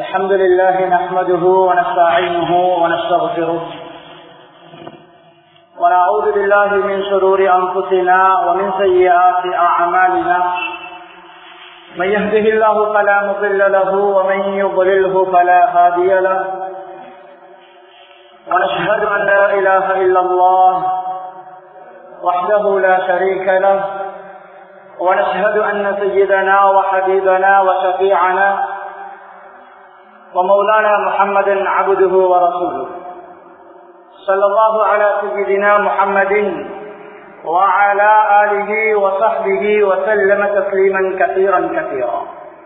الحمد لله نحمده ونستعينه ونستغفره ونعوذ بالله من شرور أنفسنا ومن سيئات أعمالنا من يهده الله فلا مضل له ومن يضلله فلا هادي له ونشهد أن لا إله إلا الله وحده لا شريك له ونشهد أن سيدنا وحبيبنا وشفيعنا ومولانا محمد عبده ورسوله صلى الله على سيدنا محمد وعلى آله وصحبه وسلم تسليما كثيرا كثيرا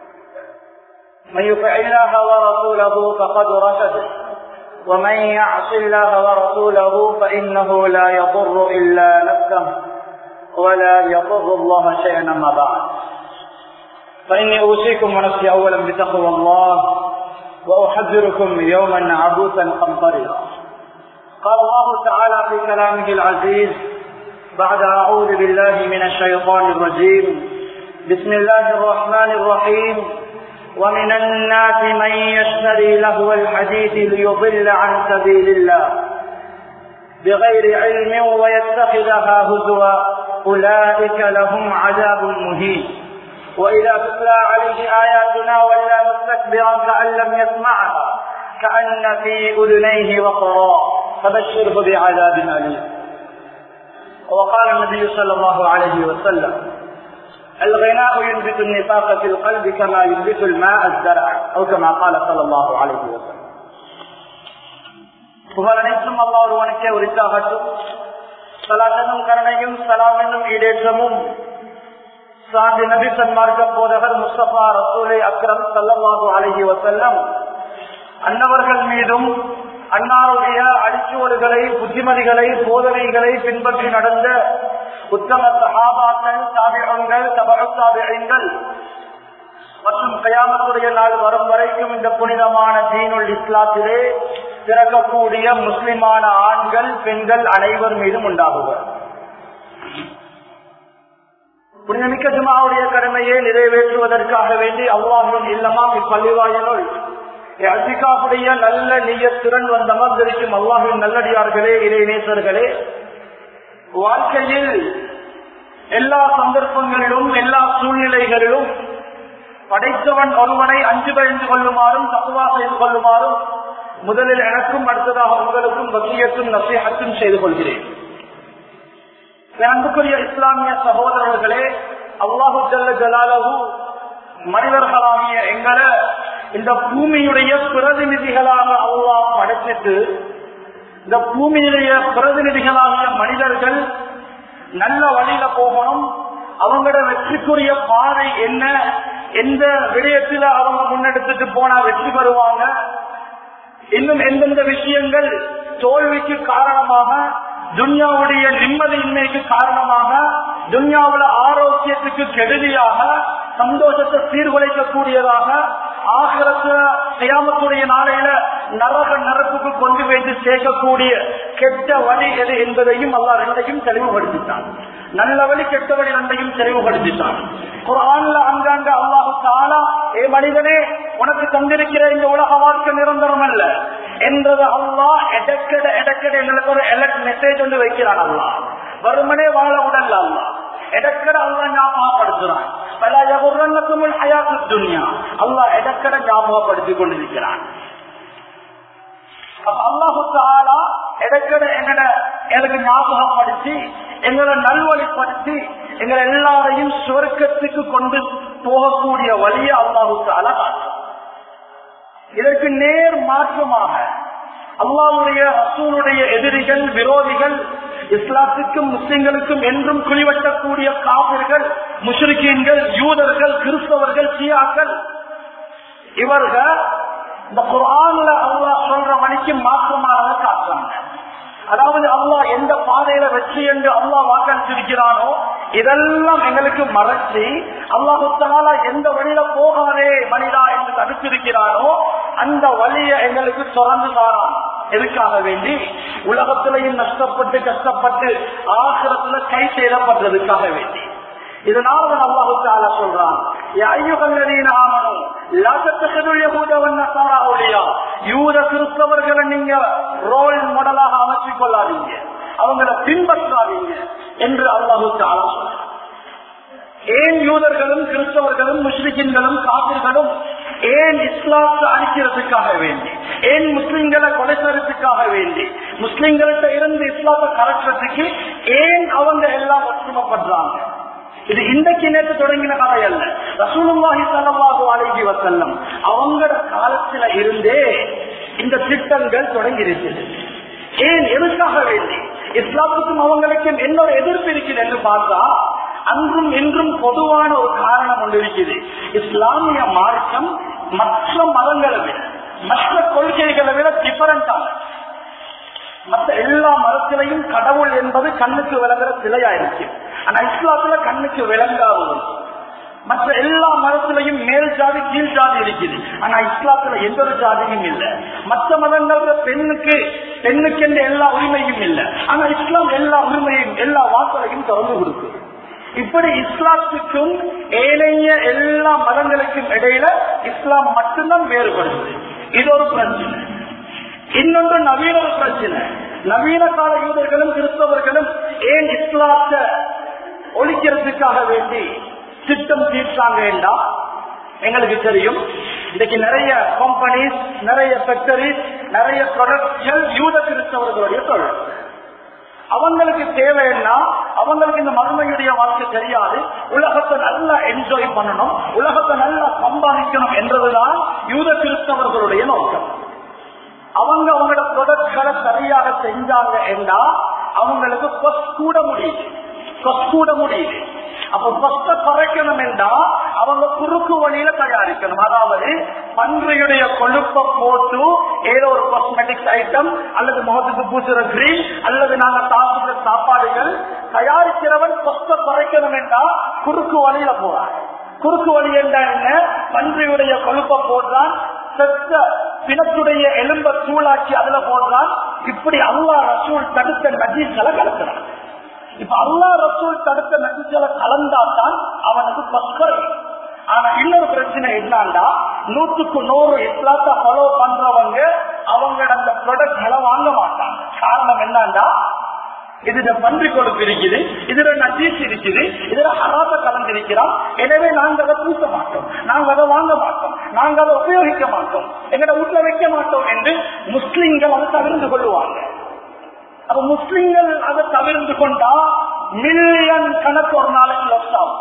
من يطع الله ورسوله فقد رشد ومن يعص الله ورسوله فإنه لا يضر إلا نفسه ولا يضر الله شيئا ما بعد فإني أوصيكم ونفسي أولا بتقوى الله وأحذركم يوما عبوسا قمطريرا قال الله تعالى في كلامه العزيز بعد أعوذ بالله من الشيطان الرجيم بسم الله الرحمن الرحيم ومن الناس من يشتري لهو الحديث ليضل عن سبيل الله بغير علم ويتخذها هزوا أولئك لهم عذاب مهين وإذا تتلى عليه آياتنا ولا مستكبرا كأن لم يسمعها كأن في أذنيه وقرا فبشره بعذاب أليم وقال النبي صلى الله عليه وسلم الغناء ينبت النفاق في القلب كما ينبت الماء الزرع أو كما قال صلى الله عليه وسلم புகழனைத்தும் அல்லா ஒருவனுக்கே உரித்தாகட்டும் சலாத்தனும் கருணையும் சலாம் என்னும் ஈடேற்றமும் சாந்தி நபி சன்மார்க்க போதகர் முஸ்தபா ரசூலை அக்ரம் சல்லல்லாஹு அலஹி வசல்லம் அன்னவர்கள் மீதும் அன்னாருடைய அடிச்சுவடுகளை புத்திமதிகளை போதனைகளை பின்பற்றி நடந்த உத்தம சகாபாக்கள் தாபிகங்கள் தபகத்தாபிகள் மற்றும் கயாமத்துடைய நாள் வரும் வரைக்கும் இந்த புனிதமான தீனுல் இஸ்லாத்திலே பிறக்கக்கூடிய முஸ்லிமான ஆண்கள் பெண்கள் அனைவர் மீதும் உண்டாகுவர் புனிதமிக்க ஜுமாவுடைய கடமையை நிறைவேற்றுவதற்காக வேண்டி அல்லாஹும் இல்லமாம் இப்பள்ளிவாயனுள் அசிகாவுடைய நல்ல நீயத்துடன் வந்து அமர்ந்திருக்கும் அல்லாஹின் நல்லடியார்களே இறைநேசர்களே வாழ்க்கையில் எல்லா சந்தர்ப்பங்களிலும் எல்லா சூழ்நிலைகளிலும் படைத்தவன் ஒருவனை அஞ்சு பயந்து கொள்ளுமாறும் தப்புவா செய்து கொள்ளுமாறும் முதலில் எனக்கும் அடுத்ததாக உங்களுக்கும் வசியத்தும் நசீகத்தும் செய்து கொள்கிறேன் அன்புக்குரிய இஸ்லாமிய சகோதரர்களே அல்லாஹு ஜல்ல ஜலாலவு மனிதர்களாகிய எங்களை இந்த பூமியுடைய பிரதிநிதிகளாக அல்லாஹ் படைச்சிட்டு இந்த பூமியுடைய பிரதிநிதிகளாகிய மனிதர்கள் நல்ல வழியில போகணும் அவங்களோட வெற்றிக்குரிய பாதை என்ன எந்த விடயத்துல அவங்க முன்னெடுத்துட்டு போனா வெற்றி பெறுவாங்க இன்னும் எந்தெந்த விஷயங்கள் தோல்விக்கு காரணமாக துன்யாவுடைய நிம்மதியின்மைக்கு காரணமாக துன்யாவுல ஆரோக்கியத்துக்கு கெடுதியாக சந்தோஷத்தை சீர்குலைக்கக்கூடியதாக ஆகிரத்துல செய்யாமக்கூடிய நாளையில நரக நரப்புக்கு கொண்டு வைத்து சேர்க்கக்கூடிய கெட்ட வழி எது என்பதையும் அல்லா ரெண்டையும் தெளிவுபடுத்திட்டான் நல்ல வழி கெட்ட வழி ரெண்டையும் தெளிவுபடுத்திட்டான் குரான்ல அங்கங்க அல்லாஹு தாலா ஏ மனிதனே உனக்கு தந்திருக்கிற இந்த உலக வாழ்க்கை நிரந்தரம் அல்ல என்றது அல்லா எடக்கட எடக்கட எங்களுக்கு ஒரு எலக்ட் மெசேஜ் ஒன்று வைக்கிறான் அல்லா வருமனே வாழ உடல்ல அல்லா எடக்கட அல்லா ஞாபகப்படுத்துறான் பல ஜகுரன்னக்குமுள் ஹயாத்து துன்யா அல்லா எடக்கட ஞாபகப்படுத்திக் கொண்டிருக்கிறான் அல்லாஹு தாலா எடக்கட எங்கட எனக்கு ஞாபகப்படுத்தி எங்களை நல்வழிப்படுத்தி எங்களை எல்லாரையும் சுவர்க்கத்துக்கு கொண்டு போகக்கூடிய வழியை அல்லாஹு தாலா இதற்கு நேர் மாற்றமாக அல்லாவுடைய ரசூலுடைய எதிரிகள் விரோதிகள் இஸ்லாத்துக்கும் முஸ்லிம்களுக்கும் என்றும் குழிவட்டக்கூடிய காவிர்கள் முஷ்ரிகீன்கள் யூதர்கள் கிறிஸ்தவர்கள் சியாக்கள் இவர்கள் இந்த குரான்ல அல்லாஹ் சொல்ற மணிக்கு மாற்றமாக காட்டுறாங்க அதாவது அல்லாஹ் எந்த பாதையில வெற்றி என்று அல்லாஹ் வாக்களிச்சிருக்கிறானோ இதெல்லாம் எங்களுக்கு மறைச்சி அல்லாஹால எந்த வழியில போகாதே மனிதா என்று தடுத்திருக்கிறானோ அந்த வழியை எங்களுக்கு தொடர்ந்து தாரான் எதுக்காக வேண்டி உலகத்திலையும் நஷ்டப்பட்டு கஷ்டப்பட்டு ஆசிரத்துல கை செய்யப்பட்டதுக்காக வேண்டி இதனால அல்லாஹு தாலா சொல்றான் யா அய்யுஹல்லதீன ஆமனு லா தத்தகிது யஹூத வன் நஸாரா யூத கிறிஸ்தவர்களை நீங்க ரோல் மாடலாக அமைச்சுக் கொள்ளாதீங்க அவங்களை பின்பற்றாதீங்க என்று அல்லாஹு தாலா சொல்றார் ஏன் யூதர்களும் கிறிஸ்தவர்களும் முஸ்லிம்களும் காப்பிர்களும் ஏன் இஸ்லாத்தை அழிக்கிறதுக்காக வேண்டி ஏன் முஸ்லிம்களை கொலை செய்யறதுக்காக வேண்டி முஸ்லிம்கள்ட்ட இருந்து இஸ்லாத்தை கலட்டுறதுக்கு ஏன் அவங்க எல்லாம் ஒற்றுமைப்படுறாங்க இது இன்றைக்கு நேற்று தொடங்கின கதை அல்ல ரசூலுல்லாஹி ஸல்லல்லாஹு அலைஹி வஸல்லம் அவங்களோட காலத்துல இருந்தே இந்த திட்டங்கள் தொடங்கி இருக்குது ஏன் எதுக்காக வேண்டி இஸ்லாத்துக்கும் அவங்களுக்கும் என்ன ஒரு எதிர்ப்பு இருக்குது என்று பார்த்தா அன்றும் இன்றும் பொதுவான ஒரு காரணம் ஒன்று இருக்குது இஸ்லாமிய மார்க்கம் மற்ற மதங்களை விட மற்ற கொள்கைகளை விட டிஃபரண்டான மற்ற எல்லா மதத்திலையும் கடவுள் என்பது கண்ணுக்கு விளங்குற சிலையா இருக்கு ஆனா இஸ்லாத்துல கண்ணுக்கு விளங்காது மற்ற எல்லா மதத்திலையும் மேல் ஜாதி கீழ் ஜாதி இருக்குது ஆனா இஸ்லாத்துல எந்த ஒரு ஜாதியும் இல்லை மற்ற மதங்கள்ல பெண்ணுக்கு பெண்ணுக்கு என்ற எல்லா உரிமையும் இல்லை ஆனா இஸ்லாம் எல்லா உரிமையும் எல்லா வாசலையும் திறந்து கொடுக்குது இப்படி இஸ்லாத்துக்கும் ஏனைய எல்லா மதங்களுக்கும் இடையில இஸ்லாம் மட்டும்தான் வேறுபடுது இது ஒரு பிரச்சனை இன்னொன்று நவீன ஒரு பிரச்சனை நவீன கால யூதர்களும் கிறிஸ்தவர்களும் ஏன் இஸ்லாத்தை ஒழிக்கிறதுக்காக வேண்டி திட்டம் தீர்த்தாங்க என்றா எங்களுக்கு தெரியும் இன்னைக்கு நிறைய கம்பெனிஸ் நிறைய ஃபேக்டரிஸ் நிறைய ப்ரொடக்ட்கள் யூத கிறிஸ்தவர்களுடைய தொழில் அவங்களுக்கு தேவைன்னா அவங்களுக்கு இந்த மறுமையுடைய வாழ்க்கை தெரியாது உலகத்தை நல்லா என்ஜாய் பண்ணணும் உலகத்தை நல்லா சம்பாதிக்கணும் என்றதுதான் யூத கிறிஸ்தவர்களுடைய நோக்கம் அவங்க அவங்களோட ப்ரொடக்ட்களை சரியாக செஞ்சாங்க என்றா அவங்களுக்கு கொஸ் கூட முடியுது கொஸ் கூட முடியுது அப்ப கொஸ்ட குறைக்கணும் என்றா அவங்க குறுக்கு வழியில தயாரிக்கணும் அதாவது பன்றியுடைய கொழுப்பை போட்டு ஏதோ ஒரு காஸ்மெட்டிக்ஸ் ஐட்டம் அல்லது முகத்துக்கு பூசுற கிரீம் அல்லது நாங்க சாப்பிடுற சாப்பாடுகள் தயாரிக்கிறவன் கொஸ்ட குறைக்கணும் என்றா குறுக்கு வழியில போறான் குறுக்கு வழி என்றா என்ன பன்றியுடைய கொழுப்பை போடுறான் செத்த பிணத்துடைய எலும்ப தூளாக்கி அதுல போடுறான் இப்படி அல்லா ரசூல் தடுத்த நஜீஸ்களை கலக்கிறான் இப்ப அல்லா ரசூல் தடுத்த நஜீஸ்களை கலந்தாத்தான் அவனுக்கு பஸ்கரை ஆனா இன்னொரு பிரச்சனை என்னன்னா நூற்றுக்கு நூறு இஸ்லாத்தை ஃபாலோ பண்றவங்க அவங்களோட அந்த ப்ராடக்ட்களை வாங்க மாட்டாங்க காரணம் என்னன்னா இதுல பன்றி கொழுப்பு இருக்குது இதுல நஜீஸ் இருக்குது இதுல ஹராத்த கலந்திருக்கிறோம் எனவே நாங்க அதை பூச மாட்டோம் நாங்க அதை வாங்க மாட்டோம் நாங்க அதை உபயோகிக்க மாட்டோம் எங்கட வீட்டுல வைக்க மாட்டோம் என்று முஸ்லிம்கள் அதை தவிர்த்து கொள்ளுவாங்க அப்ப முஸ்லிம்கள் அதை தவிர்த்து கொண்டா மில்லியன் கணக்கு ஒரு நாளைக்கு லொஸ் ஆகும்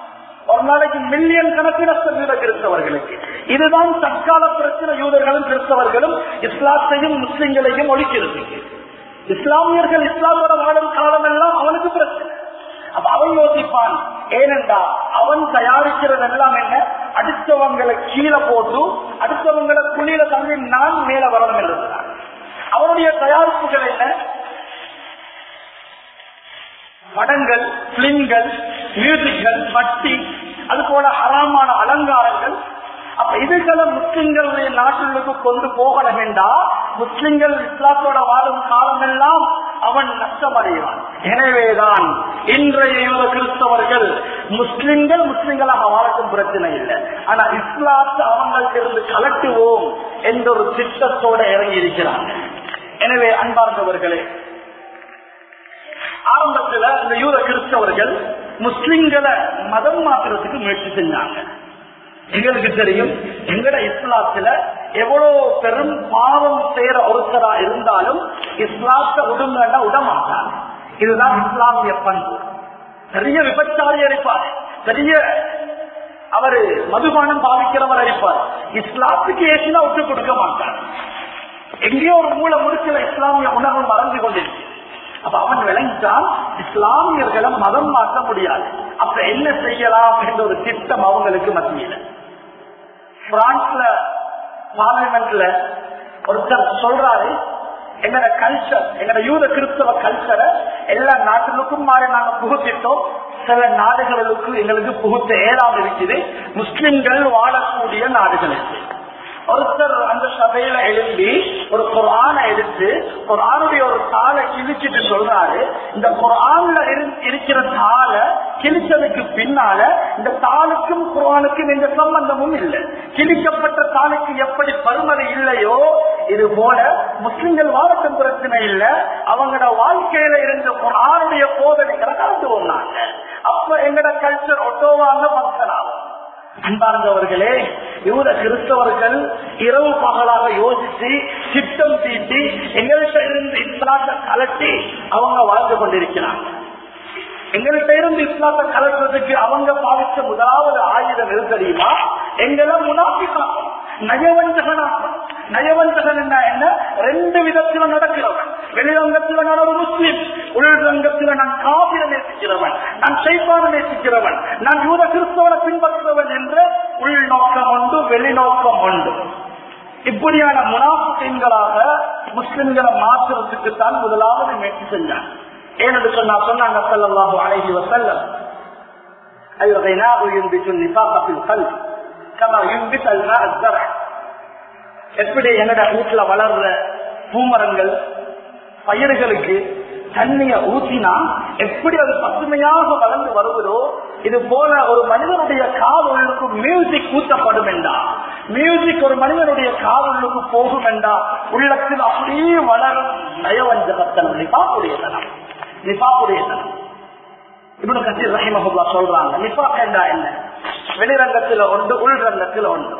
ஒரு நாளைக்கு மில்லியன் கணக்கு நஷ்டம் யூத கிறிஸ்தவர்களுக்கு இதுதான் தற்கால பிரச்சனை யூதர்களும் கிறிஸ்தவர்களும் இஸ்லாத்தையும் முஸ்லிம்களையும் ஒழிக்கிறதுக்கு இஸ்லாமியர்கள் இஸ்லாமோட வாழும் காலம் எல்லாம் அவனுக்கு பிரச்சனை அப்ப அவன் யோசிப்பான் ஏனென்றா அவன் தயாரிக்கிறது எல்லாம் என்ன அடுத்தவங்களை கீழே போட்டு அடுத்தவங்களை குழியில தள்ளி நான் மேல வரணும் என்றுதான் அவனுடைய தயாரிப்புகள் என்ன படங்கள் பிலிம்கள் மியூசிக்கள் வட்டி அது போல அறமான அலங்காரங்கள் அப்ப இதுகளை முஸ்லிம்களுடைய நாட்டுக்கு கொண்டு போகல வேண்டாம் முஸ்லிம்கள் இஸ்லாத்தோட வாழும் காலமெல்லாம் அவன் நஷ்டமடைவான் எனவேதான் இன்றைய யுவ கிறிஸ்தவர்கள் முஸ்லிம்கள் முஸ்லிம்களாக வாழக்கும் பிரச்சனை இல்லை ஆனா இஸ்லாத்தை அவங்களிருந்து கலட்டுவோம் என்ற ஒரு திட்டத்தோட இறங்கி இருக்கிறாங்க எனவே அன்பார்ந்தவர்களே ஆரம்பத்துல இந்த யூத கிறிஸ்தவர்கள் முஸ்லிம்களை மதம் மாற்றுறதுக்கு முயற்சி செஞ்சாங்க எங்களுக்கு தெரியும் எங்கட இஸ்லாத்துல எவ்வளவு பெரும் பாவம் செய்யற ஒருத்தரா இருந்தாலும் இஸ்லாத்தை விடுங்கன்னா விட மாட்டாங்க இதுதான் இஸ்லாமிய பண்பு பெரிய விபச்சாரி அடிப்பார் பெரிய அவரு மதுபானம் பாவிக்கிறவர் அடிப்பார் இஸ்லாத்துக்கு ஏசினா விட்டு கொடுக்க மாட்டார் எங்கேயோ ஒரு மூல முடுக்கிற இஸ்லாமிய உணர்வு மறந்து கொண்டிருக்கு அப்ப அவன் விளங்கிட்டான் இஸ்லாமியர்களை மதம் மாற்ற முடியாது அப்ப என்ன செய்யலாம் என்ற ஒரு திட்டம் அவங்களுக்கு மத்தியில பிரான்ஸ்ல பார்லிமெண்ட்ல ஒருத்தர் சொல்றாரு எங்கட கல்ச்சர் எங்கட யூத கிறிஸ்தவ கல்ச்சரை எல்லா நாட்டுகளுக்கும் மாறி நாங்க புகுத்திட்டோம் சில நாடுகளுக்கு எங்களுக்கு புகுத்த ஏழாவது இருக்குது முஸ்லிம்கள் வாழக்கூடிய நாடுகள் இருக்கு ஒருத்தர் அந்த சபையில எழும்பி ஒரு குரான எடுத்து குரானுடைய ஒரு தாளை கிழிச்சிட்டு சொல்றாரு இந்த குரான்ல இருக்கிற தாளை கிழிச்சதுக்கு பின்னால இந்த தாளுக்கும் குரானுக்கும் எந்த சம்பந்தமும் இல்லை கிழிக்கப்பட்ட தாளுக்கு எப்படி பருமதி இல்லையோ இது போல முஸ்லிம்கள் வாழட்டும் பிரச்சனை இல்ல அவங்களோட வாழ்க்கையில இருந்த ஒரு ஆளுடைய போதனைகளை கலந்து வந்தாங்க அப்ப எங்கட கல்ச்சர் ஒட்டோவாங்க ஃபங்க்ஷன் ஆகும் அன்பார்ந்தவர்களே யூத கிறிஸ்தவர்கள் இரவு பகலாக யோசிச்சு சித்தம் தீட்டி எங்கள்கிட்ட இருந்து இஸ்லாத்தை கலட்டி அவங்க வாழ்ந்து கொண்டிருக்கிறாங்க எங்கள்கிட்ட இருந்து இஸ்லாத்தை கலட்டுறதுக்கு அவங்க பாவிச்ச முதலாவது ஆயுதம் எது தெரியுமா எங்களை முனாபிக்காகும் நயவஞ்சகனாகும் நயவஞ்சகன் என்ன என்ன ரெண்டு விதத்துல நடக்கிறவன் வெளிரங்கத்துல நான் ஒரு முஸ்லிம் உள்ரங்கத்துல நான் காவிர நேசிக்கிறவன் நான் சைப்பான நேசிக்கிறவன் நான் யூத கிறிஸ்தவனை பின்பற்றுறவன் என்ற உள்நோக்கம் உண்டு வெளிநோக்கம் உண்டு இப்படியான முனாஃபிகளாக முஸ்லிம்களை மாற்றுறதுக்கு தான் முதலாவது முயற்சி செஞ்சான் ஏனென்று சொன்னா சொன்னாங்க ஸல்லல்லாஹு அலைஹி வஸல்லம் الغناء ينبت النفاق في القلب كما ينبت الماء الزرع எப்படி என்னோட வீட்டுல வளர்ற பூமரங்கள் பயிர்களுக்கு தண்ணிய ஊத்தினா எப்படி அது பசுமையாக வளர்ந்து வருவதோ இது போல ஒரு மனிதனுடைய காதலுக்கு மியூசிக் ஊத்தப்படும் என்றா மியூசிக் ஒரு மனிதனுடைய காதலுக்கு போகும் என்றா உள்ளத்தில் அப்படியே வளரும் நயவஞ்சகத்தனம் நிபாப்புடையதனம் நிபாப்புடையதனம் இப்படி கத்தீர் ரஹிமஹுல்லா சொல்றாங்க நிபாக் என்றா என்ன வெளிரங்கத்துல ஒன்று உள்ரங்கத்துல ஒன்று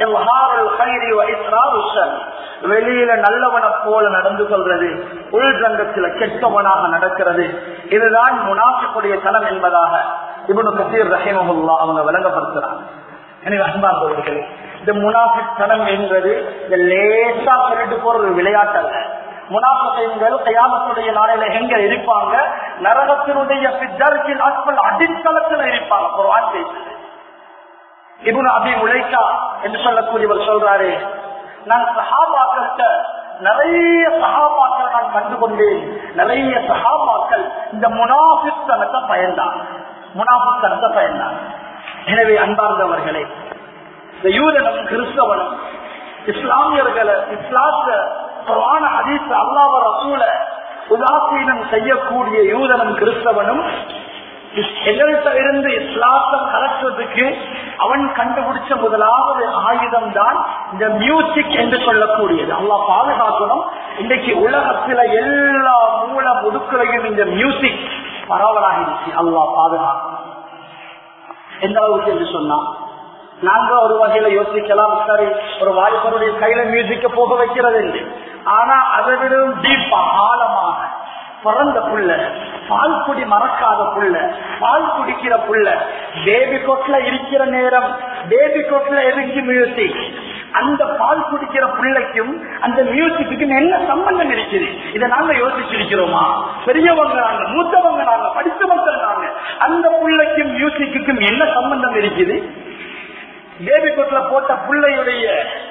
வெளியில நல்லவனை போல நடந்து கொள்றது உள்ரங்கத்துல கெட்டவனாக நடக்கிறது இதுதான் முனாஃபிக்குடைய தனம் என்பதாக இவனு கசீர் ரஹிமஹுல்லா அவங்க விளங்கப்படுத்துறாங்க எனவே அன்பார்ந்தவர்களே இந்த முனாஃபிக் தனம் என்பது இந்த லேசா சொல்லிட்டு போற ஒரு விளையாட்டு அல்ல முனாஃபிகள் கயாமத்துடைய நாளையில எங்க இருப்பாங்க நரகத்தினுடைய பித்தர்க்கின் ஆட்கள் அடித்தளத்தில் இருப்பாங்க ஒரு வார்த்தை இபுன் அபி உழைக்கா என்று சொல்லக்கூடியவர் சொல்றாரு நான் சஹாபாக்கள்கிட்ட நிறைய சகாபாக்கள் நான் கண்டு கொண்டேன் நிறைய சகாபாக்கள் இந்த முனாபித்தனத்தை பயந்தான் முனாபித்தனத்தை பயந்தான் எனவே அன்பார்ந்தவர்களே இந்த யூதனும் கிறிஸ்தவனும் இஸ்லாமியர்களை இஸ்லாத்த குரான ஹதீஸ் அல்லாஹ் ரசூல உதாசீனம் செய்யக்கூடிய யூதனும் கிறிஸ்தவனும் எங்கள்கிட்ட இருந்து இஸ்லாத்தை கலற்றுவதற்கு அவன் கண்டுபிடிச்ச முதலாவது ஆயுதம் தான் இந்த மியூசிக் என்று சொல்லக்கூடியது அல்லா பாதுகாக்கணும் இன்றைக்கு உலகத்துல எல்லா மூல முதுக்களையும் இந்த மியூசிக் பரவலாகிடுச்சு அல்லா பாதுகாக்கணும் எந்த அளவுக்கு என்று சொன்னா நாங்க ஒரு வகையில யோசிக்கலாம் சரி ஒரு வாய்ப்பருடைய கையில மியூசிக்க போக வைக்கிறது என்று ஆனா அதை விடவும் டீப்பா ஆழமாக பிறந்த புள்ள பால் குடி மறக்காத புள்ள பால் குடிக்கிற புள்ள பேபி கொட்ல இருக்கிற நேரம் பேபி கொட்ல எதுக்கு மியூசிக் அந்த பால் குடிக்கிற பிள்ளைக்கும் அந்த மியூசிக்கும் என்ன சம்பந்தம் இருக்குது இதை நாங்க யோசிச்சிருக்கிறோமா பெரியவங்க நாங்க மூத்தவங்க நாங்க படித்தவங்க நாங்க அந்த பிள்ளைக்கும் மியூசிக்கும் என்ன சம்பந்தம் இருக்குது பேபி கொட்ல போட்ட பிள்ளையுடைய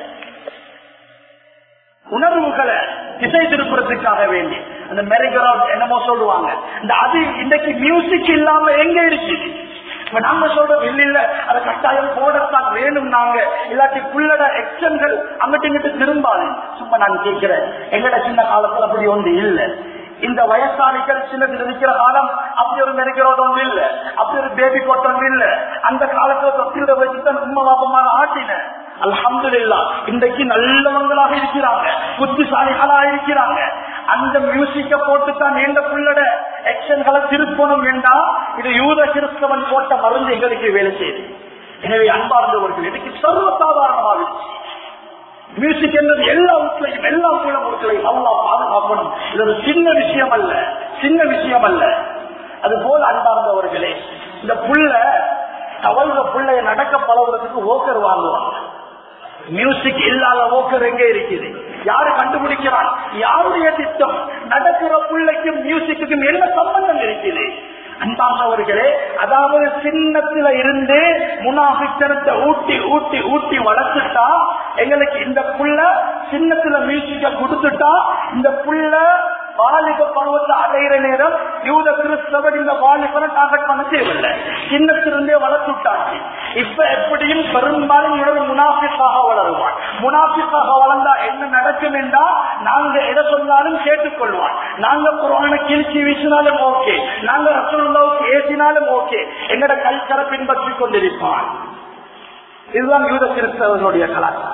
உணர்வுகளை திசை திருப்புறதுக்காக வேண்டி அந்த மெரிகரால் என்னமோ சொல்லுவாங்க இந்த அது இன்னைக்கு மியூசிக் இல்லாம எங்க இருக்குது இப்ப நாங்க சொல்றோம் இல்ல இல்ல அதை கட்டாயம் போடத்தான் வேணும் நாங்க இல்லாட்டி புள்ளட எக்ஷன்கள் அங்கிட்டு இங்கிட்டு திரும்பாது சும்மா நான் கேட்கிறேன் எங்கட சின்ன காலத்துல அப்படி ஒன்று இல்லை இந்த வயசாளிகள் சின்னது இருக்கிற காலம் அப்படி ஒரு மெரிக்கிறோடு ஒன்று இல்ல அப்படி ஒரு பேபி கோட் ஒன்று இல்ல அந்த காலத்துல தொட்டில வச்சுதான் உண்மை பாபமான ஆட்டின அல்ஹம்துல்லா இன்றைக்கு நல்லவங்களாக இருக்கிறாங்க புத்திசாலிகளா இருக்கிறாங்க அந்த மியூசிக்க போட்டுத்தான் நீண்ட புள்ளட எக்ஷன்களை திருப்பணும் வேண்டாம் இது யூத கிறிஸ்தவன் போட்ட மருந்து எங்களுக்கு வேலை செய்யுது எனவே அன்பார்ந்தவர்கள் எனக்கு சர்வசாதாரணமாக மியூசிக் என்பது எல்லா வீட்லையும் எல்லா மூலமுறைகளையும் அல்லா பாதுகாக்கணும் இது ஒரு சின்ன விஷயம் அல்ல சின்ன விஷயம் அல்ல அது போல் அன்பார்ந்தவர்களே இந்த புள்ள தவழ்ற புள்ளைய நடக்க பழகுறதுக்கு ஓக்கர் வாங்குவாங்க மியூசிக் இல்லாத ஓக்கர் எங்க இருக்குது யாரு கண்டுபிடிக்கிறான் யாருடைய திட்டம் நடக்கிற பிள்ளைக்கும் மியூசிக்கும் என்ன சம்பந்தம் இருக்குது அன்பானவர்களே அதாவது சின்னத்துல இருந்து முனாபித்தனத்தை ஊட்டி ஊட்டி ஊட்டி வளர்த்துட்டா எங்களுக்கு இந்த புள்ள சின்னத்துல மியூசிக்க கொடுத்துட்டா இந்த புள்ள வாலிப பருவத்தை அடைகிற நேரம் யூத கிறிஸ்தவர் இந்த வாலிபனை டார்கெட் பண்ண தேவையில்லை சின்னத்திலிருந்தே வளர்த்துட்டாச்சு இப்ப எப்படியும் பெரும்பாலும் இவர்கள் முனாஃபிக்காக வளருவான் முனாஃபிக்காக வளர்ந்தா என்ன நடக்கும் என்றா நாங்க எதை சொன்னாலும் கேட்டுக்கொள்வான் நாங்க குரான கிழிச்சி வீசினாலும் ஓகே நாங்க ரசோல்லாவுக்கு ஏசினாலும் ஓகே எங்கட கல்ச்சரை பின்பற்றி கொண்டிருப்பான் இதுதான் யூத கிறிஸ்தவனுடைய கலாச்சாரம்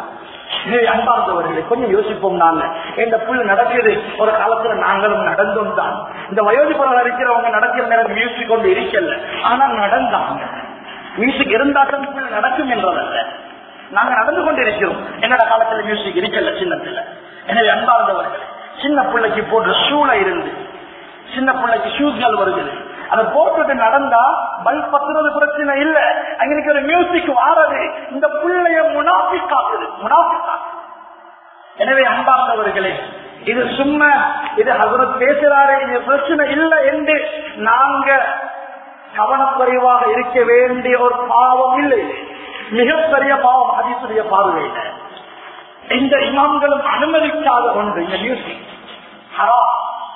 எனவே அன்பார்ந்தவர்களை கொஞ்சம் யோசிப்போம் நாங்க இந்த புல் நடக்குது ஒரு காலத்துல நாங்களும் நடந்தோம் தான் இந்த வயோதிபர்கள் இருக்கிறவங்க நடக்கிற நேரம் மியூசிக் கொண்டு இருக்கல ஆனா நடந்தாங்க மியூசிக் இருந்தாட்டம் புல் நடக்கும் என்றதல்ல நாங்க நடந்து கொண்டு இருக்கிறோம் என்னோட காலத்துல மியூசிக் இருக்கல சின்னத்துல எனவே அன்பார்ந்தவர்கள் சின்ன பிள்ளைக்கு போடுற ஷூல இருந்து சின்ன பிள்ளைக்கு ஷூஸ்கள் வருகிறது அதை போட்டுட்டு நடந்தா பல்ப் பத்துறது பிரச்சனை இல்ல அங்க இருக்கிற மியூசிக் வாரது இந்த பிள்ளைய முனாஃபிக்காக்குது முனாஃபிக்காக்குது எனவே அன்பார்ந்தவர்களே இது சும்மா இது ஹசரத் பேசுறாரு இது பிரச்சனை இல்லை என்று நாங்க கவனக்குறைவாக இருக்க வேண்டிய ஒரு பாவம் இல்லை மிகப்பெரிய பாவம் ஹதீசுடைய பார்வையில இந்த இமாம்களும் அனுமதிக்காத ஒன்று இந்த மியூசிக் ஹராம்